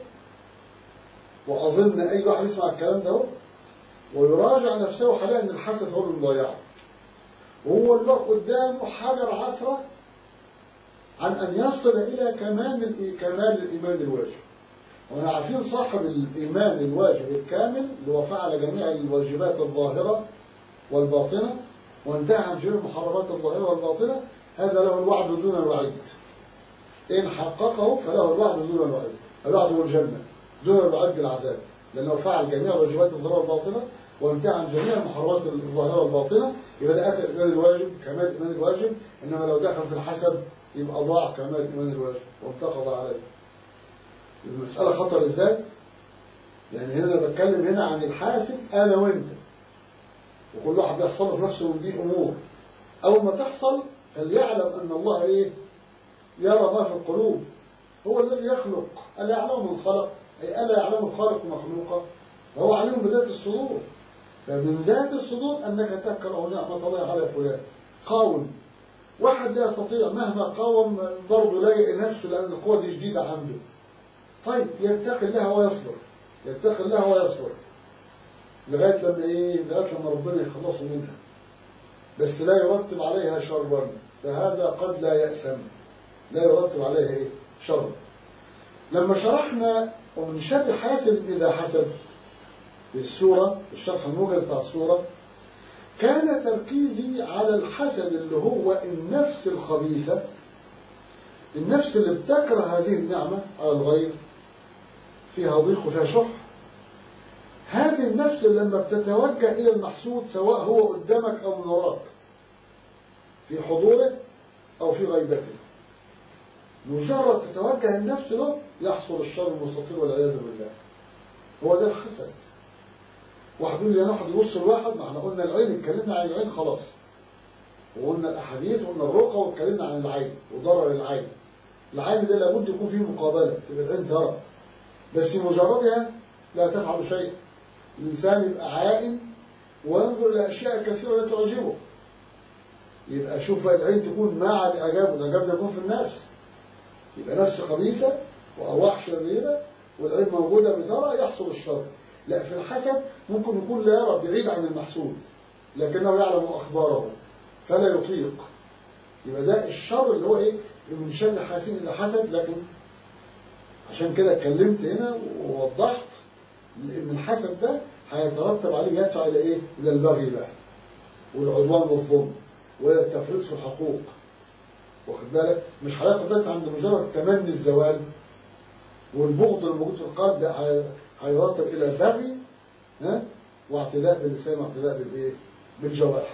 وأظن أي واحد يسمع الكلام ده ويراجع نفسه حاليا أن الحسد هو اللي مضيعه وهو اللي قدامه حجر عثرة عن أن يصل إلى كمال كمال الإيمان الواجب واحنا عارفين صاحب الإيمان الواجب الكامل اللي هو فعل جميع الواجبات الظاهرة والباطنة وانتهى عن جميع المحرمات الظاهرة والباطنة هذا له الوعد دون الوعيد إن حققه فله الوعد دون الوعيد الوعد بالجنة دون الوعيد بالعذاب لأنه فعل جميع الواجبات الظاهرة والباطنة وانتهى عن جميع المحرمات الظاهرة والباطنة يبقى ده أتى الإيمان الواجب كمال الإيمان الواجب إنما لو دخل في الحسد يبقى ضاع كمال الإيمان الواجب وانتقض عليه المسألة خطر إزاي يعني هنا أنا بتكلم هنا عن الحاسب أنا وأنت وكل واحد بيحصل له في نفسه من دي أمور أول ما تحصل فليعلم أن الله إيه يرى ما في القلوب هو الذي يخلق ألا يعلم من خلق أي ألا يعلم الخالق مخلوقا هو عليم بذات الصدور فمن ذات الصدور أنك تكره نعمة الله على فلان قاوم واحد لا يستطيع مهما قاوم برضه لاقي نفسه لأن القوة دي جديدة عنده طيب يتقي الله ويصبر يتقي الله ويصبر لغاية لما إيه لغاية لما ربنا يخلصه منها بس لا يرتب عليها شرا فهذا قد لا يأثم لا يرتب عليها إيه شر لما شرحنا ومن شر حاسد إذا حسد في السورة الشرح الموجز بتاع السورة كان تركيزي على الحسد اللي هو النفس الخبيثة النفس اللي بتكره هذه النعمة على الغير فيها ضيق وفيها شح هذه النفس لما بتتوجه إلى المحسود سواء هو قدامك أو من وراك في حضوره أو في غيبته مجرد تتوجه النفس له يحصل الشر المستطيل والعياذ بالله هو ده الحسد واحد يقول لي انا واحد يبص لواحد ما احنا قلنا العين اتكلمنا عن العين خلاص وقلنا الاحاديث وقلنا الرقى واتكلمنا عن العين وضرر العين العين ده لابد يكون فيه مقابله تبقى العين ترى بس مجردها لا تفعل شيء الانسان يبقى عائن وينظر الى اشياء كثيره لا تعجبه يبقى شوف العين تكون مع الاعجاب والاعجاب ده يكون في النفس يبقى نفس خبيثه وارواح شريره والعين موجوده بترى يحصل الشر لا في الحسد ممكن يكون لا يرى بعيد عن المحسود لكنه يعلم أخباره فلا يطيق يبقى ده الشر اللي هو إيه من شر حاسين إلى حسد لكن عشان كده اتكلمت هنا ووضحت ان الحسد ده هيترتب عليه يدفع الى ايه؟ الى البغي بقى والعدوان والظلم والى التفريط في الحقوق واخد بالك؟ مش هيقف بس عند مجرد تمني الزوال والبغض الموجود في القلب ده هيرتب الى البغي ها واعتداء باللسان واعتداء بالايه بالجوارح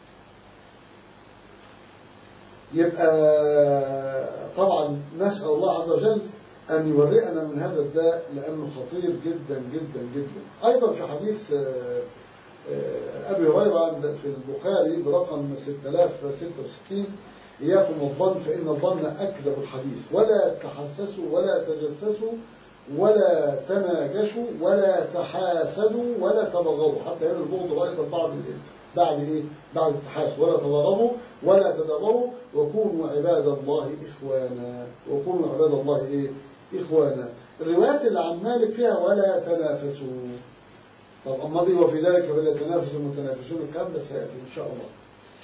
يبقى طبعا نسال الله عز وجل ان يبرئنا من هذا الداء لانه خطير جدا جدا جدا ايضا في حديث ابي هريره في البخاري برقم 6066 اياكم الظن فان الظن اكذب الحديث ولا تحسسوا ولا تجسسوا ولا تناجشوا ولا تحاسدوا ولا تبغضوا حتى هنا البغض ايضا بعد الايه بعد ايه بعد التحاسد ولا تبغضوا ولا تدبروا وكونوا عباد الله اخوانا وكونوا عباد الله ايه اخوانا الروايات اللي عن مالك فيها ولا تنافسوا طب اما دي وفي ذلك فليتنافس المتنافسون الكلام ده سياتي ان شاء الله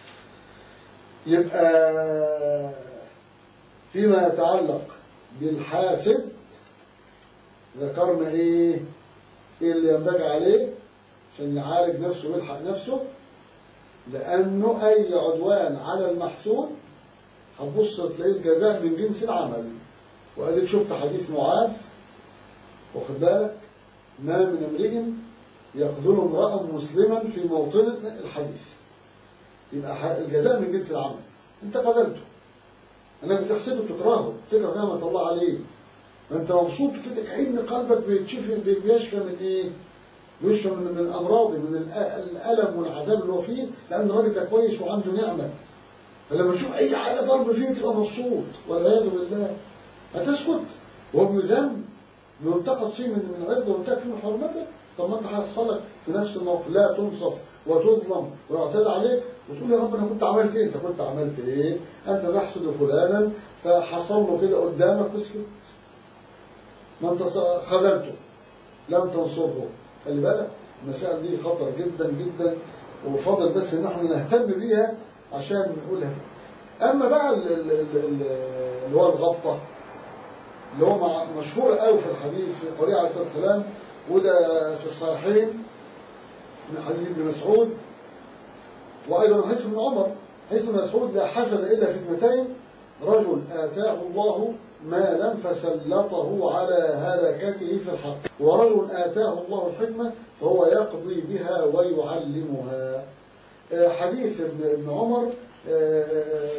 يبقى فيما يتعلق بالحاسد ذكرنا ايه ايه اللي ينبغي عليه عشان يعالج نفسه ويلحق نفسه لانه اي عدوان على المحسود هتبص تلاقيه الجزاء من جنس العمل واديك شفت حديث معاذ واخد بالك ما من امرئ يخذل امرأ مسلما في موطن الحديث يبقى الجزاء من جنس العمل انت قتلته انك بتحسده بتكرهه بتكره نعمة الله عليه ما انت مبسوط كده كأن قلبك بيتشفي بيشفى من ايه بيشفى من, من الامراض من الالم والعذاب اللي هو فيه لان الراجل ده كويس وعنده نعمه فلما تشوف اي حاجه ضرب فيه تبقى مبسوط والعياذ بالله هتسكت وهو بذنب بينتقص فيه من من عرضه وينتهك فيه من حرمته طب ما انت هيحصل لك في نفس الموقف لا تنصف وتظلم ويعتدى عليك وتقول يا رب انا كنت عملت ايه؟ انت كنت عملت ايه؟ انت تحسد فلانا فحصل له كده قدامك واسكت ما انت خذلته لم تنصره خلي بالك المسائل دي خطر جدا جدا وفضل بس ان احنا نهتم بيها عشان نقولها اما بقى اللي هو الغبطه اللي هو مشهور قوي في الحديث في القرية عليه الصلاه والسلام وده في الصحيحين من حديث ابن مسعود وايضا حديث ابن عمر حديث ابن مسعود لا حسد الا في اثنتين رجل اتاه الله مالا فسلطه على هلكته في الحق ورجل آتاه الله الحكمة فهو يقضي بها ويعلمها حديث ابن عمر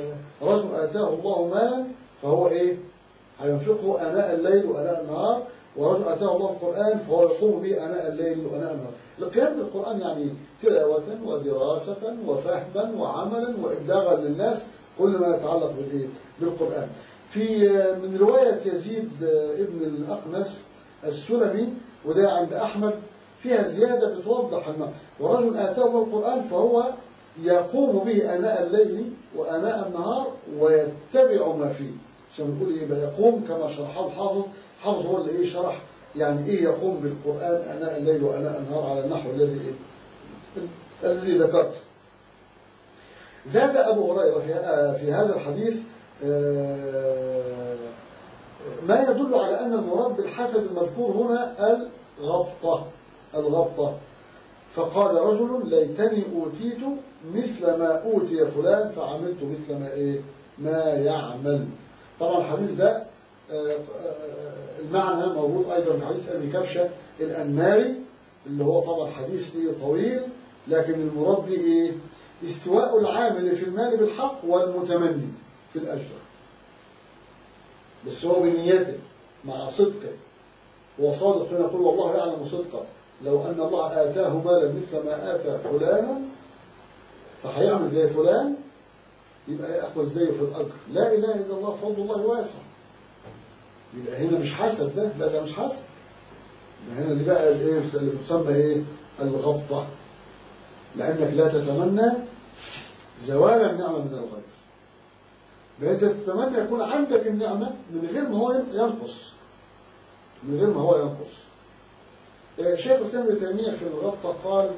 رجل آتاه الله مالا فهو إيه هينفقه آناء الليل وآناء النهار ورجل اتاه الله القران فهو يقوم به اناء الليل واناء النهار القيام بالقران يعني تلاوه ودراسه وفهما وعملا وابلاغا للناس كل ما يتعلق بالايه بالقران في من روايه يزيد ابن الاقنس السلمي وده عند احمد فيها زياده بتوضح المعنى ورجل اتاه الله القران فهو يقوم به اناء الليل واناء النهار ويتبع ما فيه عشان بنقول ايه يبقى يقوم كما شرحه الحافظ حافظ هو اللي ايه شرح يعني ايه يقوم بالقران اناء الليل واناء النهار على النحو الذي ايه الذي ذكرت زاد ابو هريره في في هذا الحديث ما يدل على ان المراد بالحسد المذكور هنا الغبطه الغبطه فقال رجل ليتني اوتيت مثل ما اوتي فلان فعملت مثل ما ايه ما يعمل طبعا الحديث ده المعنى موجود ايضا في حديث ابي كبشه الانماري اللي هو طبعا حديث ايه طويل لكن المراد به ايه استواء العامل في المال بالحق والمتمني في الاجر بس هو بنيته مع صدقه هو صادق حين يقول والله يعلم صدقه لو ان الله اتاه مالا مثل ما اتى فلانا فهيعمل زي فلان يبقى ياخذ زيه في الاجر لا اله الا الله فضل الله واسع يبقى هنا مش حسد ده لا ده مش حسد ده هنا دي بقى الايه اللي بتسمى ايه الغبطه لانك لا تتمنى زوال النعمه من الغير فانت تتمنى يكون عندك النعمه من غير ما هو ينقص من غير ما هو ينقص شيخ الاسلام ابن تيميه في الغبطه قال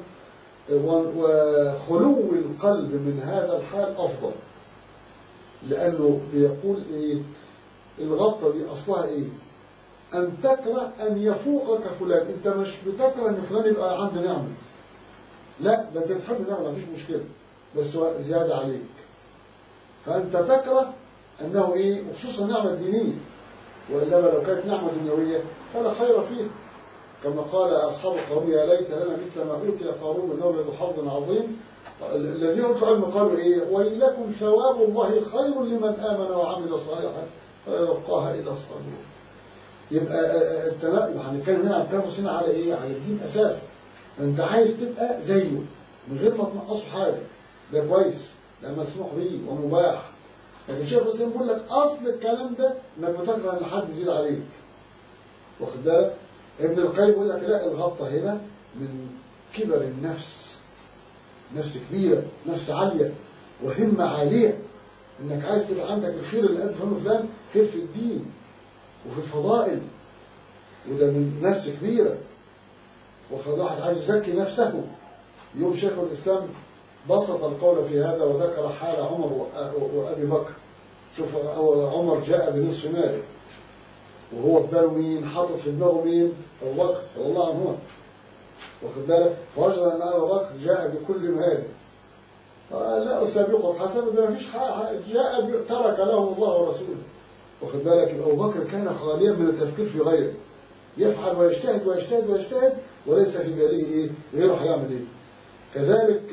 وخلو القلب من هذا الحال افضل لانه بيقول ايه الغبطه دي اصلها ايه ان تكره ان يفوقك فلان انت مش بتكره ان فلان يبقى عنده نعمه لا ده انت بتحب النعمه مفيش مشكله بس هو زياده عليك فانت تكره انه ايه وخصوصا النعمه الدينيه وانما لو كانت نعمه دنيويه فلا خير فيها كما قال اصحاب القوم يا ليت لنا مثل ما اوتي قارون انه لذو حظ عظيم الذين اوتوا العلم قالوا ايه ويلكم ثواب الله خير لمن امن وعمل صالحا ويلقاها الى الصابرين يبقى التنقل هنتكلم هنا عن التنافس هنا على ايه؟ على الدين اساسا انت عايز تبقى زيه من غير ما تنقصه حاجه ده كويس ده مسموح به ومباح لكن شيخ الاسلام بيقول لك اصل الكلام ده انك بتكره ان حد يزيد عليك واخد بالك؟ ابن القيم يقول لك لا الغبطه هنا من كبر النفس نفس كبيره نفس عاليه وهمه عاليه انك عايز تبقى عندك الخير اللي قد فلان فلان خير في الدين وفي الفضائل وده من نفس كبيره وخد واحد عايز يزكي نفسه يوم شيخ الاسلام بسط القول في هذا وذكر حال عمر وابي بكر شوف عمر جاء بنصف ماله وهو في باله مين حاطط في دماغه مين ابو بكر رضي الله عنه واخد بالك فوجد ان ابا بكر جاء بكل ماله قال لا اسابقك حسب ده مفيش حاجه جاء ترك له الله ورسوله واخد بالك ابو بكر كان خاليا من التفكير في غيره يفعل ويجتهد ويجتهد ويجتهد وليس في باله ايه غيره هيعمل ايه كذلك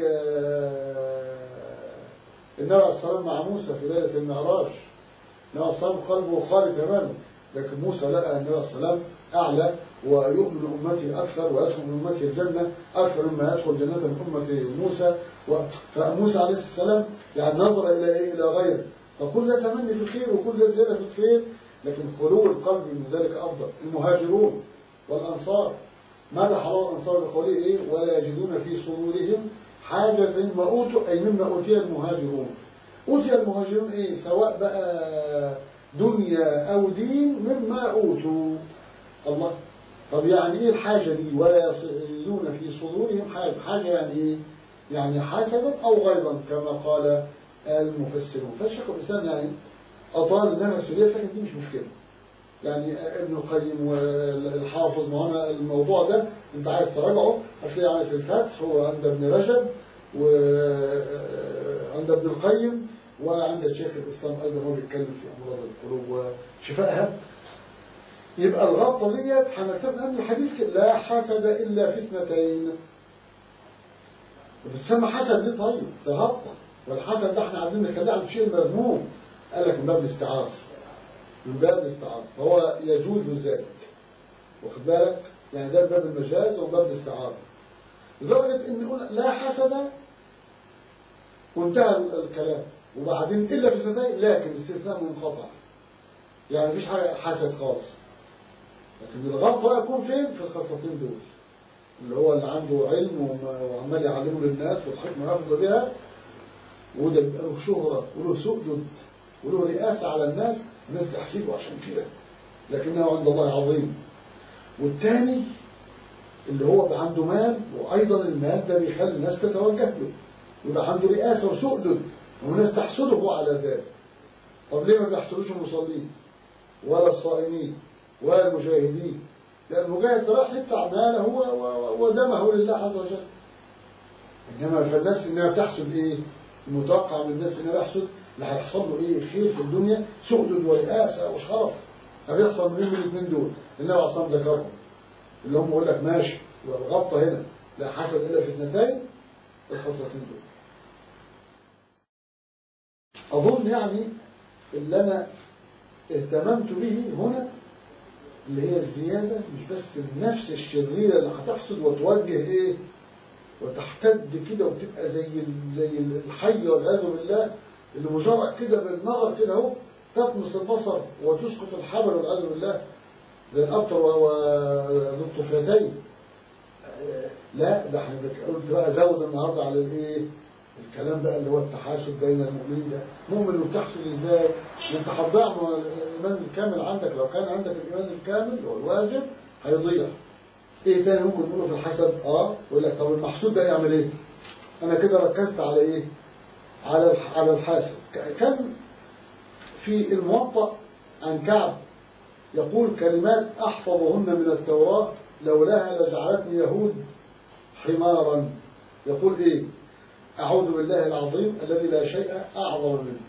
النبي عليه الصلاه مع موسى في ليله المعراج النبي عليه الصلاه قلبه خالي تماما لكن موسى لقى النبي عليه الصلاه اعلى ويؤمن امتي اكثر ويدخل من امتي الجنه اكثر مما يدخل جنه من امه موسى فموسى عليه السلام يعني نظر الى ايه الى غيره فكل ده تمني في الخير وكل ده زياده في الخير لكن خلو القلب من ذلك افضل المهاجرون والانصار ماذا حرام الانصار بقوله ايه ولا يجدون في صدورهم حاجة ما اوتوا اي مما اوتي المهاجرون اوتي المهاجرون ايه سواء بقى دنيا او دين مما اوتوا الله طب يعني ايه الحاجة دي ولا يجدون في صدورهم حاجة حاجة يعني ايه يعني حسدا او غيظا كما قال المفسرون فالشيخ الاسلام يعني اطال النفس في دي فكانت دي مش مشكله يعني ابن القيم والحافظ ما هنا الموضوع ده انت عايز تراجعه هتلاقيه يعني في الفتح وعند ابن رجب وعند ابن القيم وعند شيخ الاسلام ايضا هو بيتكلم في امراض القلوب وشفائها يبقى الغبطه ديت هنكتفي ان الحديث لا حسد الا في اثنتين بتسمى حسد ليه طيب؟ ده غبطه والحسد ده احنا عايزين نخليه على الشيء المذموم قال لك من باب الاستعاره من باب الاستعاره فهو يجوز ذلك واخد بالك يعني ده باب المجاز وباب الاستعارة لدرجة ان يقول لا حسد وانتهى الكلام وبعدين الا في اثنتين لكن استثناء منقطع يعني مفيش حاجة حسد خالص لكن الغلط يكون فين في الخصلتين دول اللي هو اللي عنده علم وما- وعمال يعلمه للناس والحكمة يحفظ بها وده بيبقى له شهرة وله سؤدد وله رئاسة على الناس الناس تحسبه عشان كده لكنه عند الله عظيم والتاني اللي هو بقى عنده مال وأيضا المال ده بيخلي الناس تتوجه له ويبقى عنده رئاسة وسؤدد والناس تحسده على ذلك طب ليه ما بيحسدوش المصلين ولا الصائمين ولا المجاهدين لأن المجاهد ده راح يدفع ماله و- و- ودمه لله عز وجل إنما فالناس إنها بتحسد إيه؟ المتوقع من الناس إنها بتحسد اللي هيحصل له إيه؟ خير في الدنيا سؤدد ورئاسة وشرف هيحصل منهم الاثنين دول النبي عليه الصلاة والسلام ذكرهم اللي هم يقول لك ماشي والغبطة هنا لا حسد إلا في اثنتين الخصلتين دول أظن يعني اللي أنا اهتممت به هنا اللي هي الزيادة مش بس النفس الشريرة اللي هتحسد وتوجه إيه وتحتد كده وتبقى زي ال- زي الحي والعياذ بالله اللي مجرد كده بالنظر كده اهو تطمس البصر وتسقط الحبل والعياذ بالله زي الابتر و- وذو الطفيتين آه، لا ده احنا بك- قلت بقى زود النهارده على الايه الكلام بقى اللي هو التحاسد بين المؤمنين ده مؤمن وبتحسد ازاي ده انت هتضيع ما الايمان الكامل عندك لو كان عندك الايمان الكامل اللي هو الواجب هيضيع ايه تاني ممكن نقوله في الحسد اه يقول لك طب المحسود ده يعمل ايه انا كده ركزت على ايه على الح- على الحاسد ك- كان في الموطأ عن كعب يقول كلمات احفظهن من التوراة لولاها لجعلتني يهود حمارا يقول ايه اعوذ بالله العظيم الذي لا شيء اعظم منه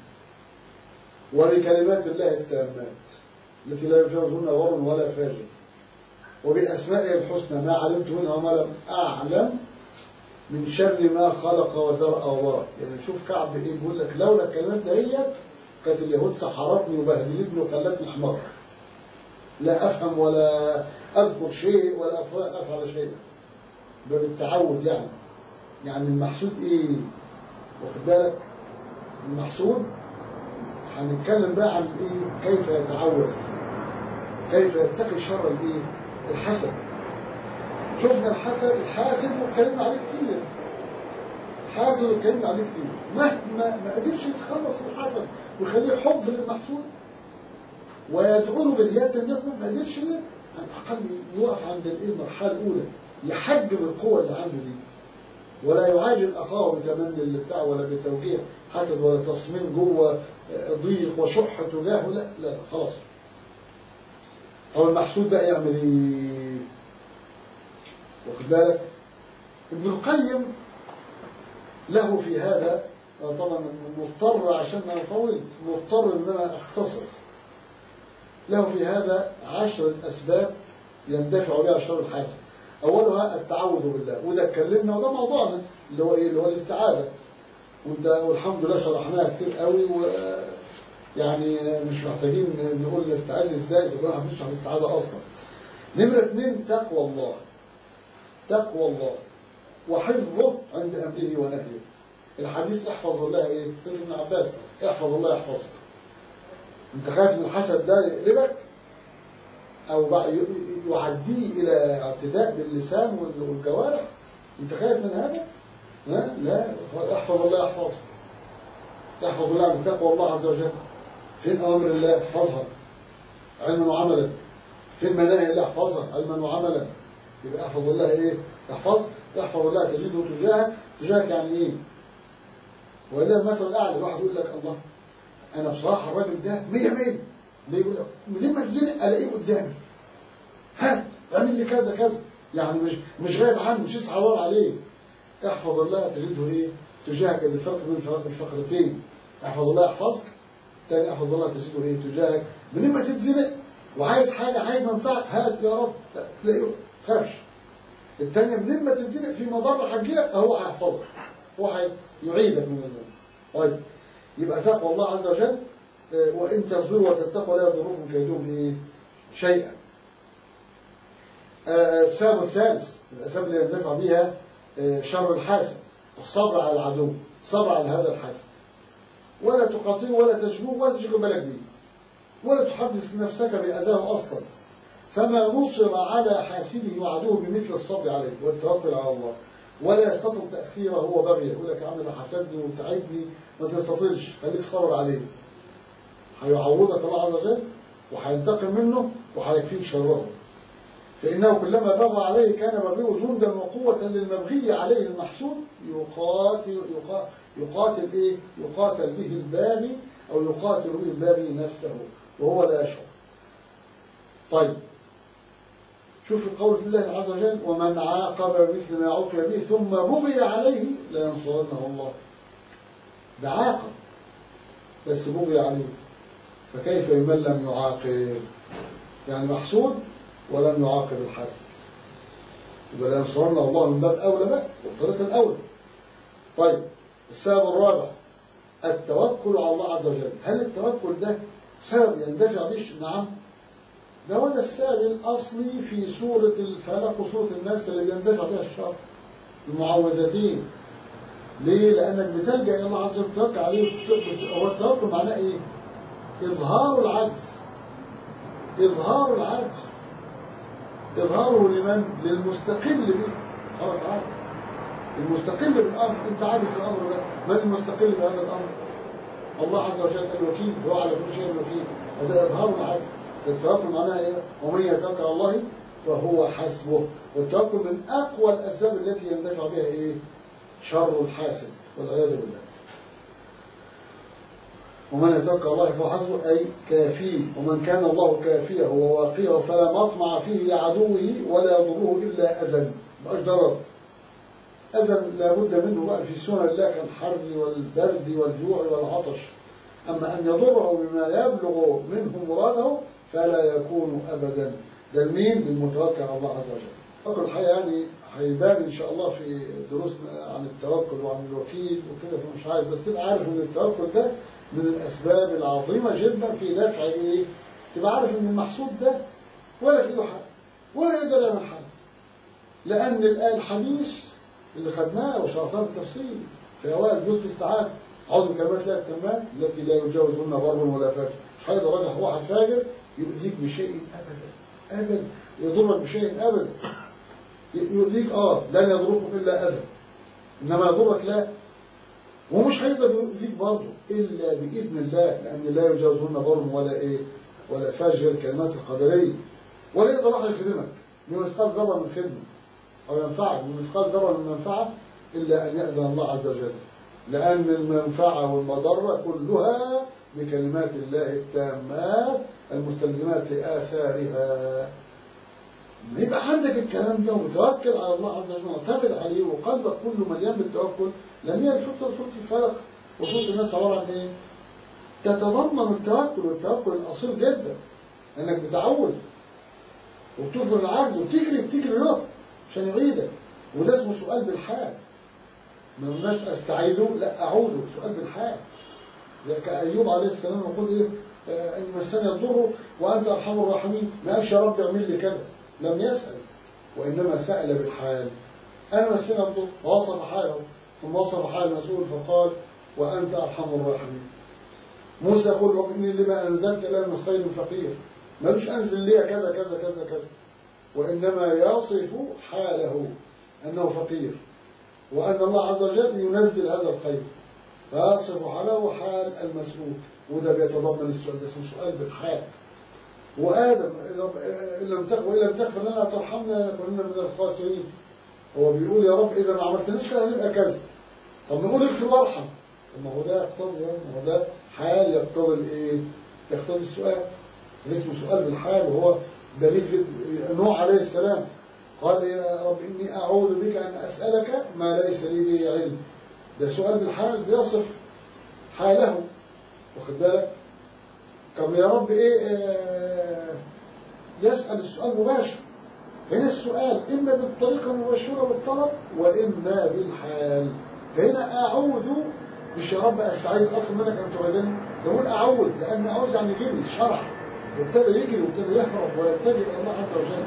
وبكلمات الله التامات التي لا يجاوزهن غر ولا فاجر وبأسمائه الحسنى ما علمت منها وما لم أعلم من شر ما خلق وذرأ وبرأ يعني شوف كعب إيه بيقول لك لولا الكلمات دهيت كانت اليهود سحرتني وبهدلتني وخلتني حمار لا أفهم ولا أذكر شيء ولا أف- أفعل شيء باب التعود يعني يعني المحسود إيه واخد بالك المحسود هنتكلم بقى عن إيه كيف يتعوذ كيف يتقي شر الايه الحسد شفنا الحسد الحاسد واتكلمنا عليه كتير الحاسد واتكلمنا عليه كتير مهما ما قدرش يتخلص من الحسد ويخليه حب للمحسود ويدعو له بزياده النعمه ما قدرش ده على الاقل يقف عند الايه المرحله الاولى يحجم القوه اللي عنده دي ولا يعاجل اخاه بتمني اللي بتاعه ولا بتوجيه حسد ولا تصميم جوه ضيق وشح تجاهه لا لا خلاص طب المحسود بقى يعمل ايه واخد بالك ابن القيم له في هذا أنا طبعا مضطر عشان انا طولت مضطر ان انا اختصر له في هذا عشرة اسباب يندفع بها شر الحاسد اولها التعوذ بالله وده اتكلمنا وده موضوعنا اللي هو ايه اللي هو الاستعاذه وانت والحمد لله شرحناها كتير قوي و يعني مش محتاجين نقول نستعاذ ازاي اذا كنا هنشرح الاستعاذه اصلا نمره اثنين تقوى الله تقوى الله وحفظه عند امره ونهيه الحديث احفظ الله ايه حديث ابن عباس احفظ الله يحفظك انت خايف ان الحسد ده يقلبك او بقى ي- يعديه الى اعتداء باللسان وال- والجوارح انت خايف من هذا لا لا احفظ الله يحفظك يحفظ الله بتقوى الله عز وجل فين أوامر الله احفظها علما وعملا فين مناهي الله احفظها علما وعملا يبقى احفظ الله ايه احفظ احفظ الله تجده تجاهك تجاهك يعني ايه وإلا المثل الأعلى الواحد يقول لك الله أنا بصراحة الراجل ده مية مية ليه يقول لك منين ما تزنق ألاقيه قدامي هات اعمل لي كذا كذا يعني مش مش غايب عنه مش يسعى دور عليه احفظ الله تجده ايه تجاهك الفرق بين الفرق الفقرتين احفظ الله يحفظك تاني احفظ الله تجده ايه تجاهك منين ما تتزنق وعايز حاجة عايز منفعة هات يا رب تلاقيه خافش التانية منين ما تتزنق في مضر هتجيلك هو هيحفظك هو هيعيدك من الموت طيب يبقى تقوى الله عز وجل آه، وإن تصبروا وتتقوا لا يضركم كيدهم إيه شيئا السبب الثالث من الأسباب اللي يندفع بها آه، شر الحاسد الصبر على العدو الصبر على هذا الحاسد ولا تقاطعه ولا تشبهه ولا تشغل بالك به ولا تحدث نفسك بأذاه أصلا فما نصر على حاسده وعدوه بمثل الصبر عليه والتوكل على الله ولا يستطيع تأخيره هو بغيه يقول لك يا عم ده حسدني وتعبني ما تستطيعش خليك صبر عليه هيعوضك الله عز وجل وهينتقم منه وهيكفيك شره فإنه كلما بغى عليه كان بغيه جندا وقوة للمبغي عليه المحسود يقاتل يقاتل, يقاتل إيه؟ يقاتل به الباغي أو يقاتل به الباغي نفسه وهو لا يشعر طيب شوف قول الله عز وجل ومن عاقب بمثل ما عوقب به ثم بغي عليه لينصرنه الله ده عاقب بس بغي عليه فكيف بمن لم يعاقب يعني محسود ولم يعاقب الحاسد يبقى لينصرنه الله من باب أولى بقى والطريق الأولى طيب السبب الرابع التوكل على الله عز وجل هل التوكل ده سبب يندفع به نعم ده هو ده السبب الأصلي في سورة الفلق وسورة الناس اللي بيندفع بها الشر المعوذتين ليه؟ لأنك بتلجأ إلى الله عز وجل بتوكل عليه هو التوكل معناه إيه؟ إظهار العجز إظهار العجز إظهاره لمن؟ للمستقل به قال تعالى المستقل بالأمر أنت عاجز في الأمر ده من المستقل بهذا الأمر؟ الله عز وجل الوكيل هو على كل شيء الوكيل وده إظهار العجز التوكل معناها إيه؟ ومن يتوكل على الله فهو حسبه والتوكل من أقوى الأسباب التي يندفع بها إيه؟ شر الحاسد والعياذ بالله ومن يتوكل على الله فهو حسبه أي كافيه ومن كان الله كافيه وواقيه فلا مطمع فيه لعدوه ولا يضره إلا أذى مبقاش ضرر أذى لابد منه بقى في سنن الله كالحر والبرد والجوع والعطش أما أن يضره بما يبلغ منه مراده فلا يكون أبدا ده المين للمتوكل على الله عز وجل فكر الحقيقة يعني هيبان إن شاء الله في دروس عن التوكل وعن الوكيل وكده فمش عارف بس تبقى عارف إن التوكل ده من الأسباب العظيمة جدا في دفع إيه؟ تبقى عارف إن المحسود ده ولا في إيده حاجة ولا يقدر يعمل حاجة لأن الآن الحديث اللي خدناه وشرحناه بالتفصيل في أوائل جزء استعاد أعوذ بكلمات الله التامات التي لا يجاوزهن بر ولا فاجر مش هيقدر راجل واحد فاجر يؤذيك بشيء أبدا أبدا يضرك بشيء أبدا يؤذيك آه لن يضركم إلا أذى إنما يضرك لا ومش هيقدر يؤذيك برضه إلا بإذن الله لأن لا يجاوزهن بر ولا إيه ولا فاجر الكلمات القدرية ولا يقدر واحد يخدمك بمثقال ذرة من خدمة أو ينفعك بمثقال ذرة من منفعة إلا أن يأذن الله عز وجل لأن المنفعة والمضرة كلها بكلمات الله التامات المستلزمات لآثارها يبقى عندك الكلام ده ومتوكل على الله عز وجل معتمد عليه وقلبك كله مليان بالتوكل لم هي سورة سورة الفلق وسورة الناس عبارة عن ايه؟ تتضمن التوكل والتوكل الأصيل جدا انك بتعوذ وبتظهر العجز وبتجري بتجري له عشان يعيدك وده اسمه سؤال بالحال ما قلناش استعيذه لا اعوذه سؤال بالحال زي كأيوب عليه السلام يقول ايه آه ان مسني الضر وانت ارحم الراحمين ما قالش يا رب اعمل لي كذا لم يسأل وانما سأل بالحال انا مسني الضر ووصف حاله ثم وصف حال المسؤول فقال وانت ارحم الراحمين موسى يقول رب اني لما انزلت لنا من خير فقير ملوش انزل لي كذا كذا كذا كذا وانما يصف حاله انه فقير وأن الله عز وجل ينزل هذا الخير فيصف حاله حال المسؤول وده بيتضمن السؤال ده اسمه سؤال بالحال وآدم إن لم تغفر وإن لم تغفر لنا ترحمنا كنا من الخاسرين هو بيقول يا رب إذا ما عملتناش كده هنبقى كذا طب نقول اغفر وارحم طب ما هو ده يقتضي ما هو ده حال يقتضي الايه؟ يقتضي السؤال ده اسمه سؤال بالحال وهو دليل نوح عليه السلام قال يا رب إني أعوذ بك أن أسألك ما ليس لي به علم ده سؤال بالحال بيصف حاله واخد بالك طب يا رب إيه آه يسأل السؤال مباشر هنا السؤال إما بالطريقة المباشرة بالطلب وإما بالحال فهنا أعوذ مش يا رب أستعيذ أطلب منك أن تعيذني بقول أعوذ لأن أعوذ يعني جري شرع وابتدى يجري وابتدى يهرب ويبتدي إلى الله عز وجل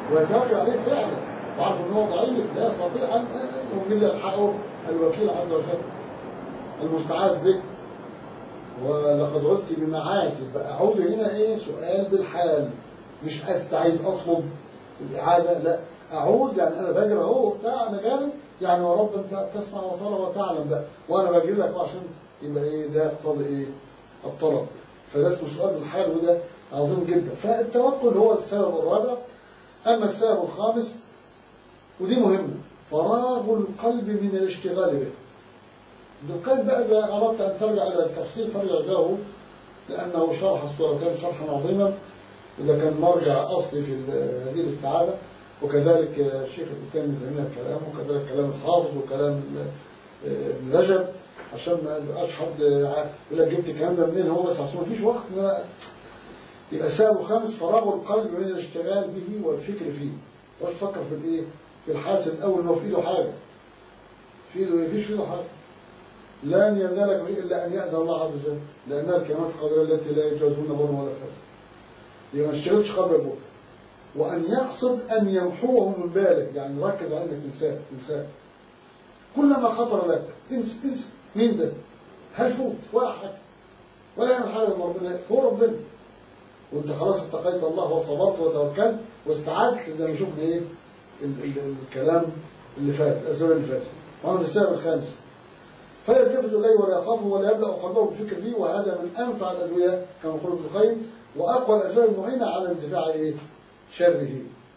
ويتوكل عليه فعلا وعارف ان هو ضعيف لا يستطيع ان يمد يلحقه الوكيل عز وجل المستعاذ به ولقد عذت بمعاذ يبقى اعود هنا ايه سؤال بالحال مش استعيذ اطلب الاعاده لا اعوذ يعني انا بجري اهو بتاع انا جالس يعني يا رب انت تسمع وترى وتعلم بقى وانا بجري لك عشان يبقى ايه ده يقتضي ايه الطلب فده اسمه سؤال بالحال وده عظيم جدا فالتوكل هو السبب الرابع اما السبب الخامس ودي مهمه فراغ القلب من الاشتغال به ابن القيم بقى إذا أردت أن ترجع إلى التفسير فارجع له لأنه شرح السورتين شرحا عظيما وده كان مرجع أصلي في هذه الاستعادة وكذلك الشيخ الإسلام ابن تيمية كلامه وكذلك كلام الحافظ وكلام ابن رجب عشان ما يبقاش حد يقول لك جبت الكلام ده منين هو بس عشان ما فيش وقت ما يبقى السبب الخامس فراغ القلب من الاشتغال به والفكر فيه مش تفكر في الايه في الحاسد الاول ان هو في ايده حاجه في ايده ما فيش في ايده حاجه لن ينالك به الا ان يأذن الله عز وجل لانها الكلمات القدريه التي لا يجوزون بر ولا فجر يبقى ما تشتغلش قبل بكره وان يقصد ان يمحوه من بالك يعني ركز على انك تنساه تنساه كلما خطر لك انسى انسى مين ده؟ هيفوت ولا حاجه ولا يعمل حاجه لما ربنا هو ربنا وانت خلاص اتقيت الله وصبرت وتوكلت واستعذت زي ما شفنا ايه ال ال الكلام اللي فات الاسباب اللي فاتت وانا في السبب الخامس فلا يلتفت اليه ولا يخافه ولا يبلغ قلبه بالفكر فيه وهذا من انفع الادويه كما يقول ابن القيم واقوى الاسباب المعينه على اندفاع ايه؟ شره.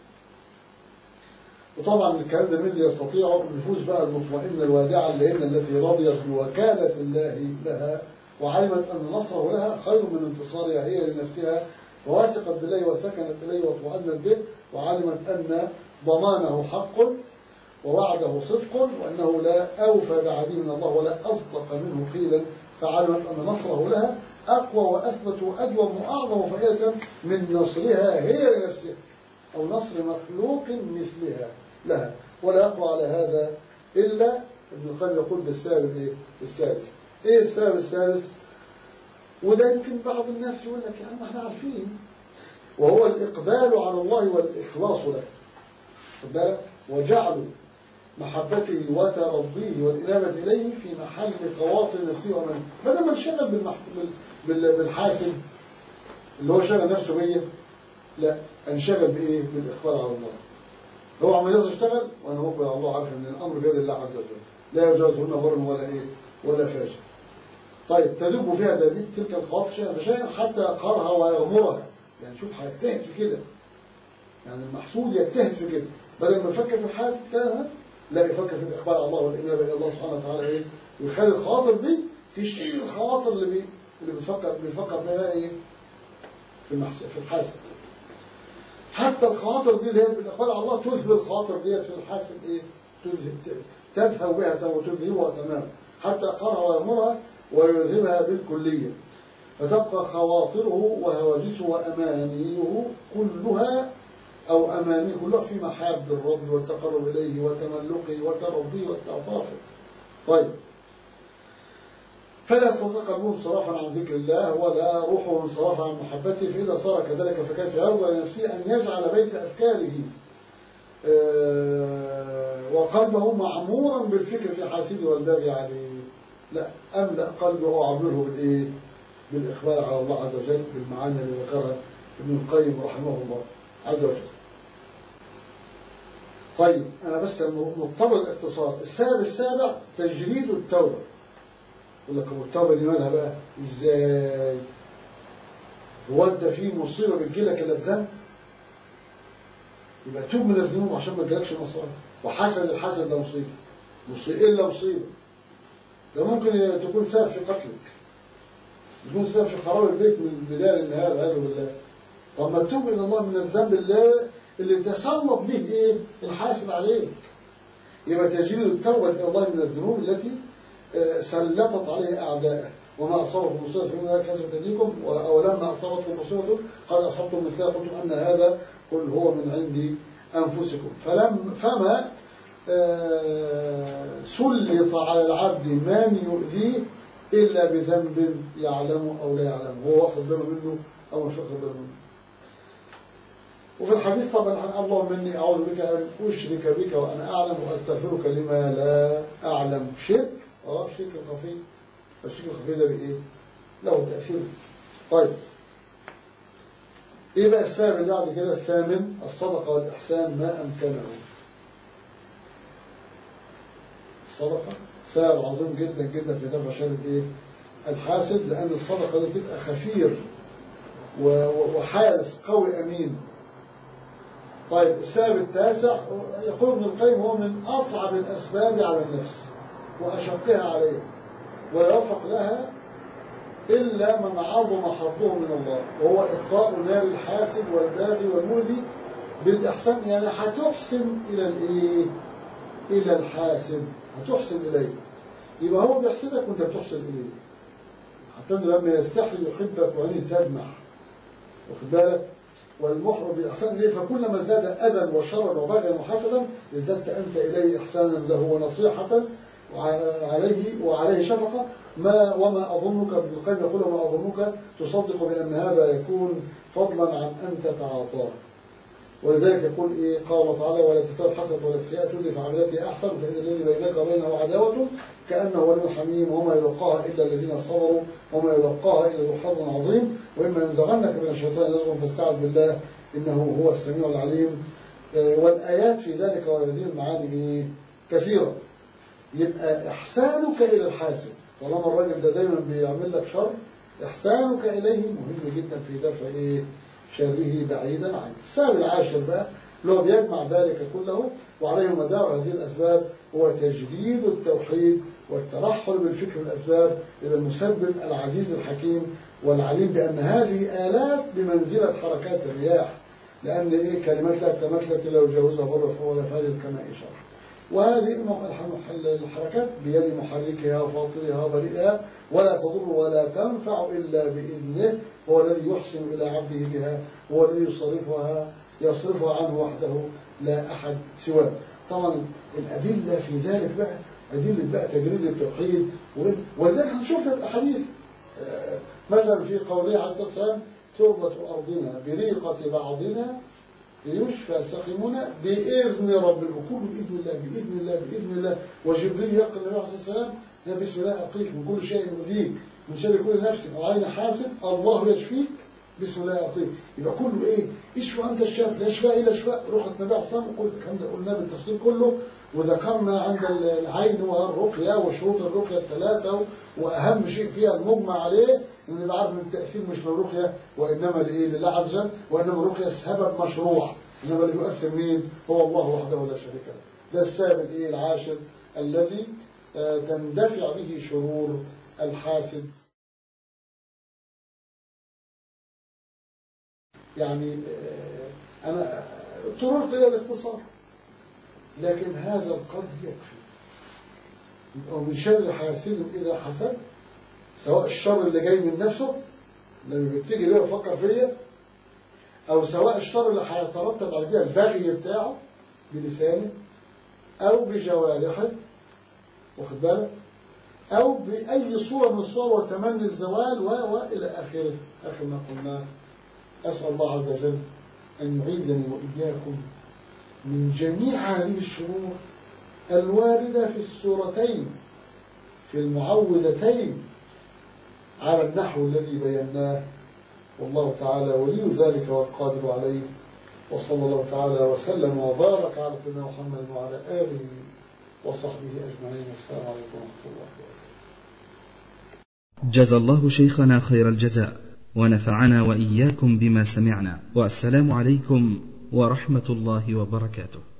وطبعا الكلام ده من اللي يستطيع النفوس بقى المطمئنه الوادعه اللينه التي رضيت بوكاله الله لها وعلمت ان نصره لها خير من انتصارها هي لنفسها وواثقت بالله وسكنت اليه واطمأنت به وعلمت ان ضمانه حق ووعده صدق وأنه لا أوفى بعهده من الله ولا أصدق منه قيلا فعلمت أن نصره لها أقوى وأثبت وأدوم وأعظم فائدة من نصرها هي لنفسها أو نصر مخلوق مثلها لها ولا يقوى على هذا إلا ابن القيم يقول بالسبب إيه؟ السادس إيه السبب السادس؟ وده يمكن بعض الناس يقول لك يا عم احنا عارفين وهو الإقبال على الله والإخلاص له خد بالك وجعل محبته وترضيه والإنابة إليه في محل خواطر نفسه ومن بدل ما انشغل بالمحسب بالحاسب اللي هو شغل نفسه بيا لا انشغل بإيه؟ بالإقبال على الله هو عمال يشتغل وأنا مقبل على الله عارف إن الأمر بيد الله عز وجل لا يجوزهن بر ولا إيه؟ ولا فاجر طيب تدب فيها دبيب تلك الخواطر شيئا فشيئا حتى يقهرها ويغمرها يعني شوف هيجتهد في كده يعني المحسود يجتهد في كده بدل ما يفكر في الحاسد كده لا يفكر في الإقبال على الله والإنابة إلى الله سبحانه وتعالى إيه ويخلي الخواطر دي تشيل الخواطر اللي بي اللي بتفكر بيفكر بها إيه في المحسن في الحاسد حتى الخواطر دي اللي هي بالإقبال على الله تذهب الخواطر دي في الحاسد إيه تذهب تذهب بها وتذهبها تماما حتى يقرها ويأمرها ويذهبها بالكلية فتبقى خواطره وهواجسه وأمانيه كلها أو أمانيه كلها في محاب الرب والتقرب إليه وتملقه وترضيه واستعطافه طيب فلا يستطيع قلبه انصرافا عن ذكر الله ولا روحه انصرافا عن محبته فإذا صار كذلك فكيف يرضى لنفسه أن يجعل بيت أفكاره وقلبه معمورا بالفكر في حاسده والباغي عليه لا أملأ قلبه وأعمره بالإيه؟ بالإقبال على الله عز وجل بالمعاني اللي ذكرها ابن القيم رحمه الله عز وجل طيب أنا بس مضطر الاختصار السبب السابع تجريد التوبة يقول لك هو التوبة دي مالها بقى ازاي هو انت في مصيبة بتجيلك الا بذنب يبقى توب من الذنوب عشان ما تجيلكش مصائب وحسد الحسد ده مصيبة مصيبة إلا مصيبة ده ممكن تكون سبب في قتلك تكون سبب في خراب البيت من البداية للنهاية والعياذ بالله طب ما تتوب إلى الله من الذنب اللي اللي تسلط به إيه الحاسد عليك يبقى تجريد التوبة إلى الله من الذنوب التي سلطت عليه أعداءه وما أصابكم مصيبة فيما كسبت أيديكم ولما أصابتكم مصيبة قد أصبتم مثلها قلتم أن هذا قل هو من عند أنفسكم فلم فما سلط على العبد من يؤذيه إلا بذنب يعلمه أو لا يعلمه هو واخد باله منه أو مش واخد باله منه وفي الحديث طبعا اللهم اني اعوذ بك ان اشرك بك وانا اعلم واستغفرك لما لا اعلم شرك اه الشرك الخفي الشرك الخفي ده بايه؟ له تاثير طيب ايه بقى السبب اللي بعد كده الثامن الصدقه والاحسان ما امكنه الصدقه سبب عظيم جدا جدا في دفع شر الايه؟ الحاسد لان الصدقه دي تبقى خفير وحارس قوي امين طيب السبب التاسع يقول ابن القيم هو من أصعب الأسباب على النفس وأشقها عليها ولا يوفق لها إلا من عظم حظه من الله وهو إطفاء نار الحاسد والباغي والمؤذي بالإحسان يعني هتحسن إلى الإيه؟ إلى الحاسد هتحسن إليه يبقى هو بيحسدك وأنت بتحسن إليه حتى لما يستحي يحبك وعينه تدمع واخد بالك والمحر بإحسان إليه فكلما ازداد أذى وشرا وبغيا وحسدا ازددت أنت إليه إحسانا له ونصيحة عليه وعليه شفقة ما وما أظنك ابن القيم يقول وما أظنك تصدق بأن هذا يكون فضلا عن أن تتعاطاه ولذلك يقول إيه قال الله تعالى ولا تستوي الحسنة ولا السيئة ادفع بالتي أحسن فإذا الذي بينك وبينه عداوة كأنه ولي حميم وما يلقاها إلا الذين صبروا وما يلقاها إلا ذو حظ عظيم وإما ينزغنك من الشيطان نزغ فاستعذ بالله إنه هو السميع العليم والآيات في ذلك وهذه المعاني كثيرة يبقى إحسانك إلى الحاسد طالما الراجل ده دايما بيعمل لك شر إحسانك إليه مهم جدا في دفع إيه شره بعيدا عنك السبب العاشر بقى اللي هو بيجمع ذلك كله وعليه مدار هذه الأسباب هو تجديد التوحيد والترحل بالفكر والأسباب إلى المسبب العزيز الحكيم والعليم بأن هذه آلات بمنزلة حركات الرياح لأن إيه كلمات لا تمثلت لو جاوزها بر ولا فاجر كما إشار وهذه الحركات بيد محركها وفاطرها وبريئها ولا تضر ولا تنفع إلا بإذنه هو الذي يحسن إلى عبده بها هو الذي يصرفها يصرفها عنه وحده لا أحد سواه طبعا الأدلة في ذلك بقى أدلة بقى تجريد التوحيد ولذلك هنشوف الأحاديث مثلا في قوله عليه الصلاة والسلام تربة أرضنا بريقة بعضنا يشفى سقيمنا بإذن رب الكل بإذن الله بإذن الله بإذن الله وجبريل يقول النبي عليه الصلاة والسلام يا بسم الله أقيك من كل شيء يؤذيك من شر كل نفس أو عين حاسد الله يشفيك بسم الله أقيك يبقى كله إيه اشفى أنت الشافي لا شفاء إلا شفاء رخة النبي عليه الصلاة والسلام الكلام ده قلناه بالتفصيل كله وذكرنا عند العين والرقية وشروط الرقية الثلاثة وأهم شيء فيها المجمع عليه إن نبقى عارف إن التأثير مش للرقية وإنما لإيه لله عز وجل وإنما الرقية سبب مشروع إنما اللي يؤثر مين هو الله وحده لا شريك له ده السبب الإيه العاشر الذي تندفع به شرور الحاسد يعني أنا اضطررت إلى الاختصار لكن هذا القدر يكفي ومن شر حاسد إذا حسد سواء الشر اللي جاي من نفسه لما بيبتدي ليه يفكر فيا أو سواء الشر اللي هيترتب على كده البغي بتاعه بلسانه أو بجوارحه واخد بالك أو بأي صورة من الصور وتمني الزوال و وإلى آخره آخر ما قلناه أسأل الله عز وجل أن يعيدني وإياكم من جميع هذه الشرور الواردة في السورتين في المعوذتين على النحو الذي بيناه والله تعالى ولي ذلك والقادر عليه وصلى الله تعالى وسلم وبارك على سيدنا محمد وعلى آله وصحبه أجمعين والسلام عليكم ورحمة الله وبركاته جزى الله شيخنا خير الجزاء ونفعنا وإياكم بما سمعنا والسلام عليكم ورحمة الله وبركاته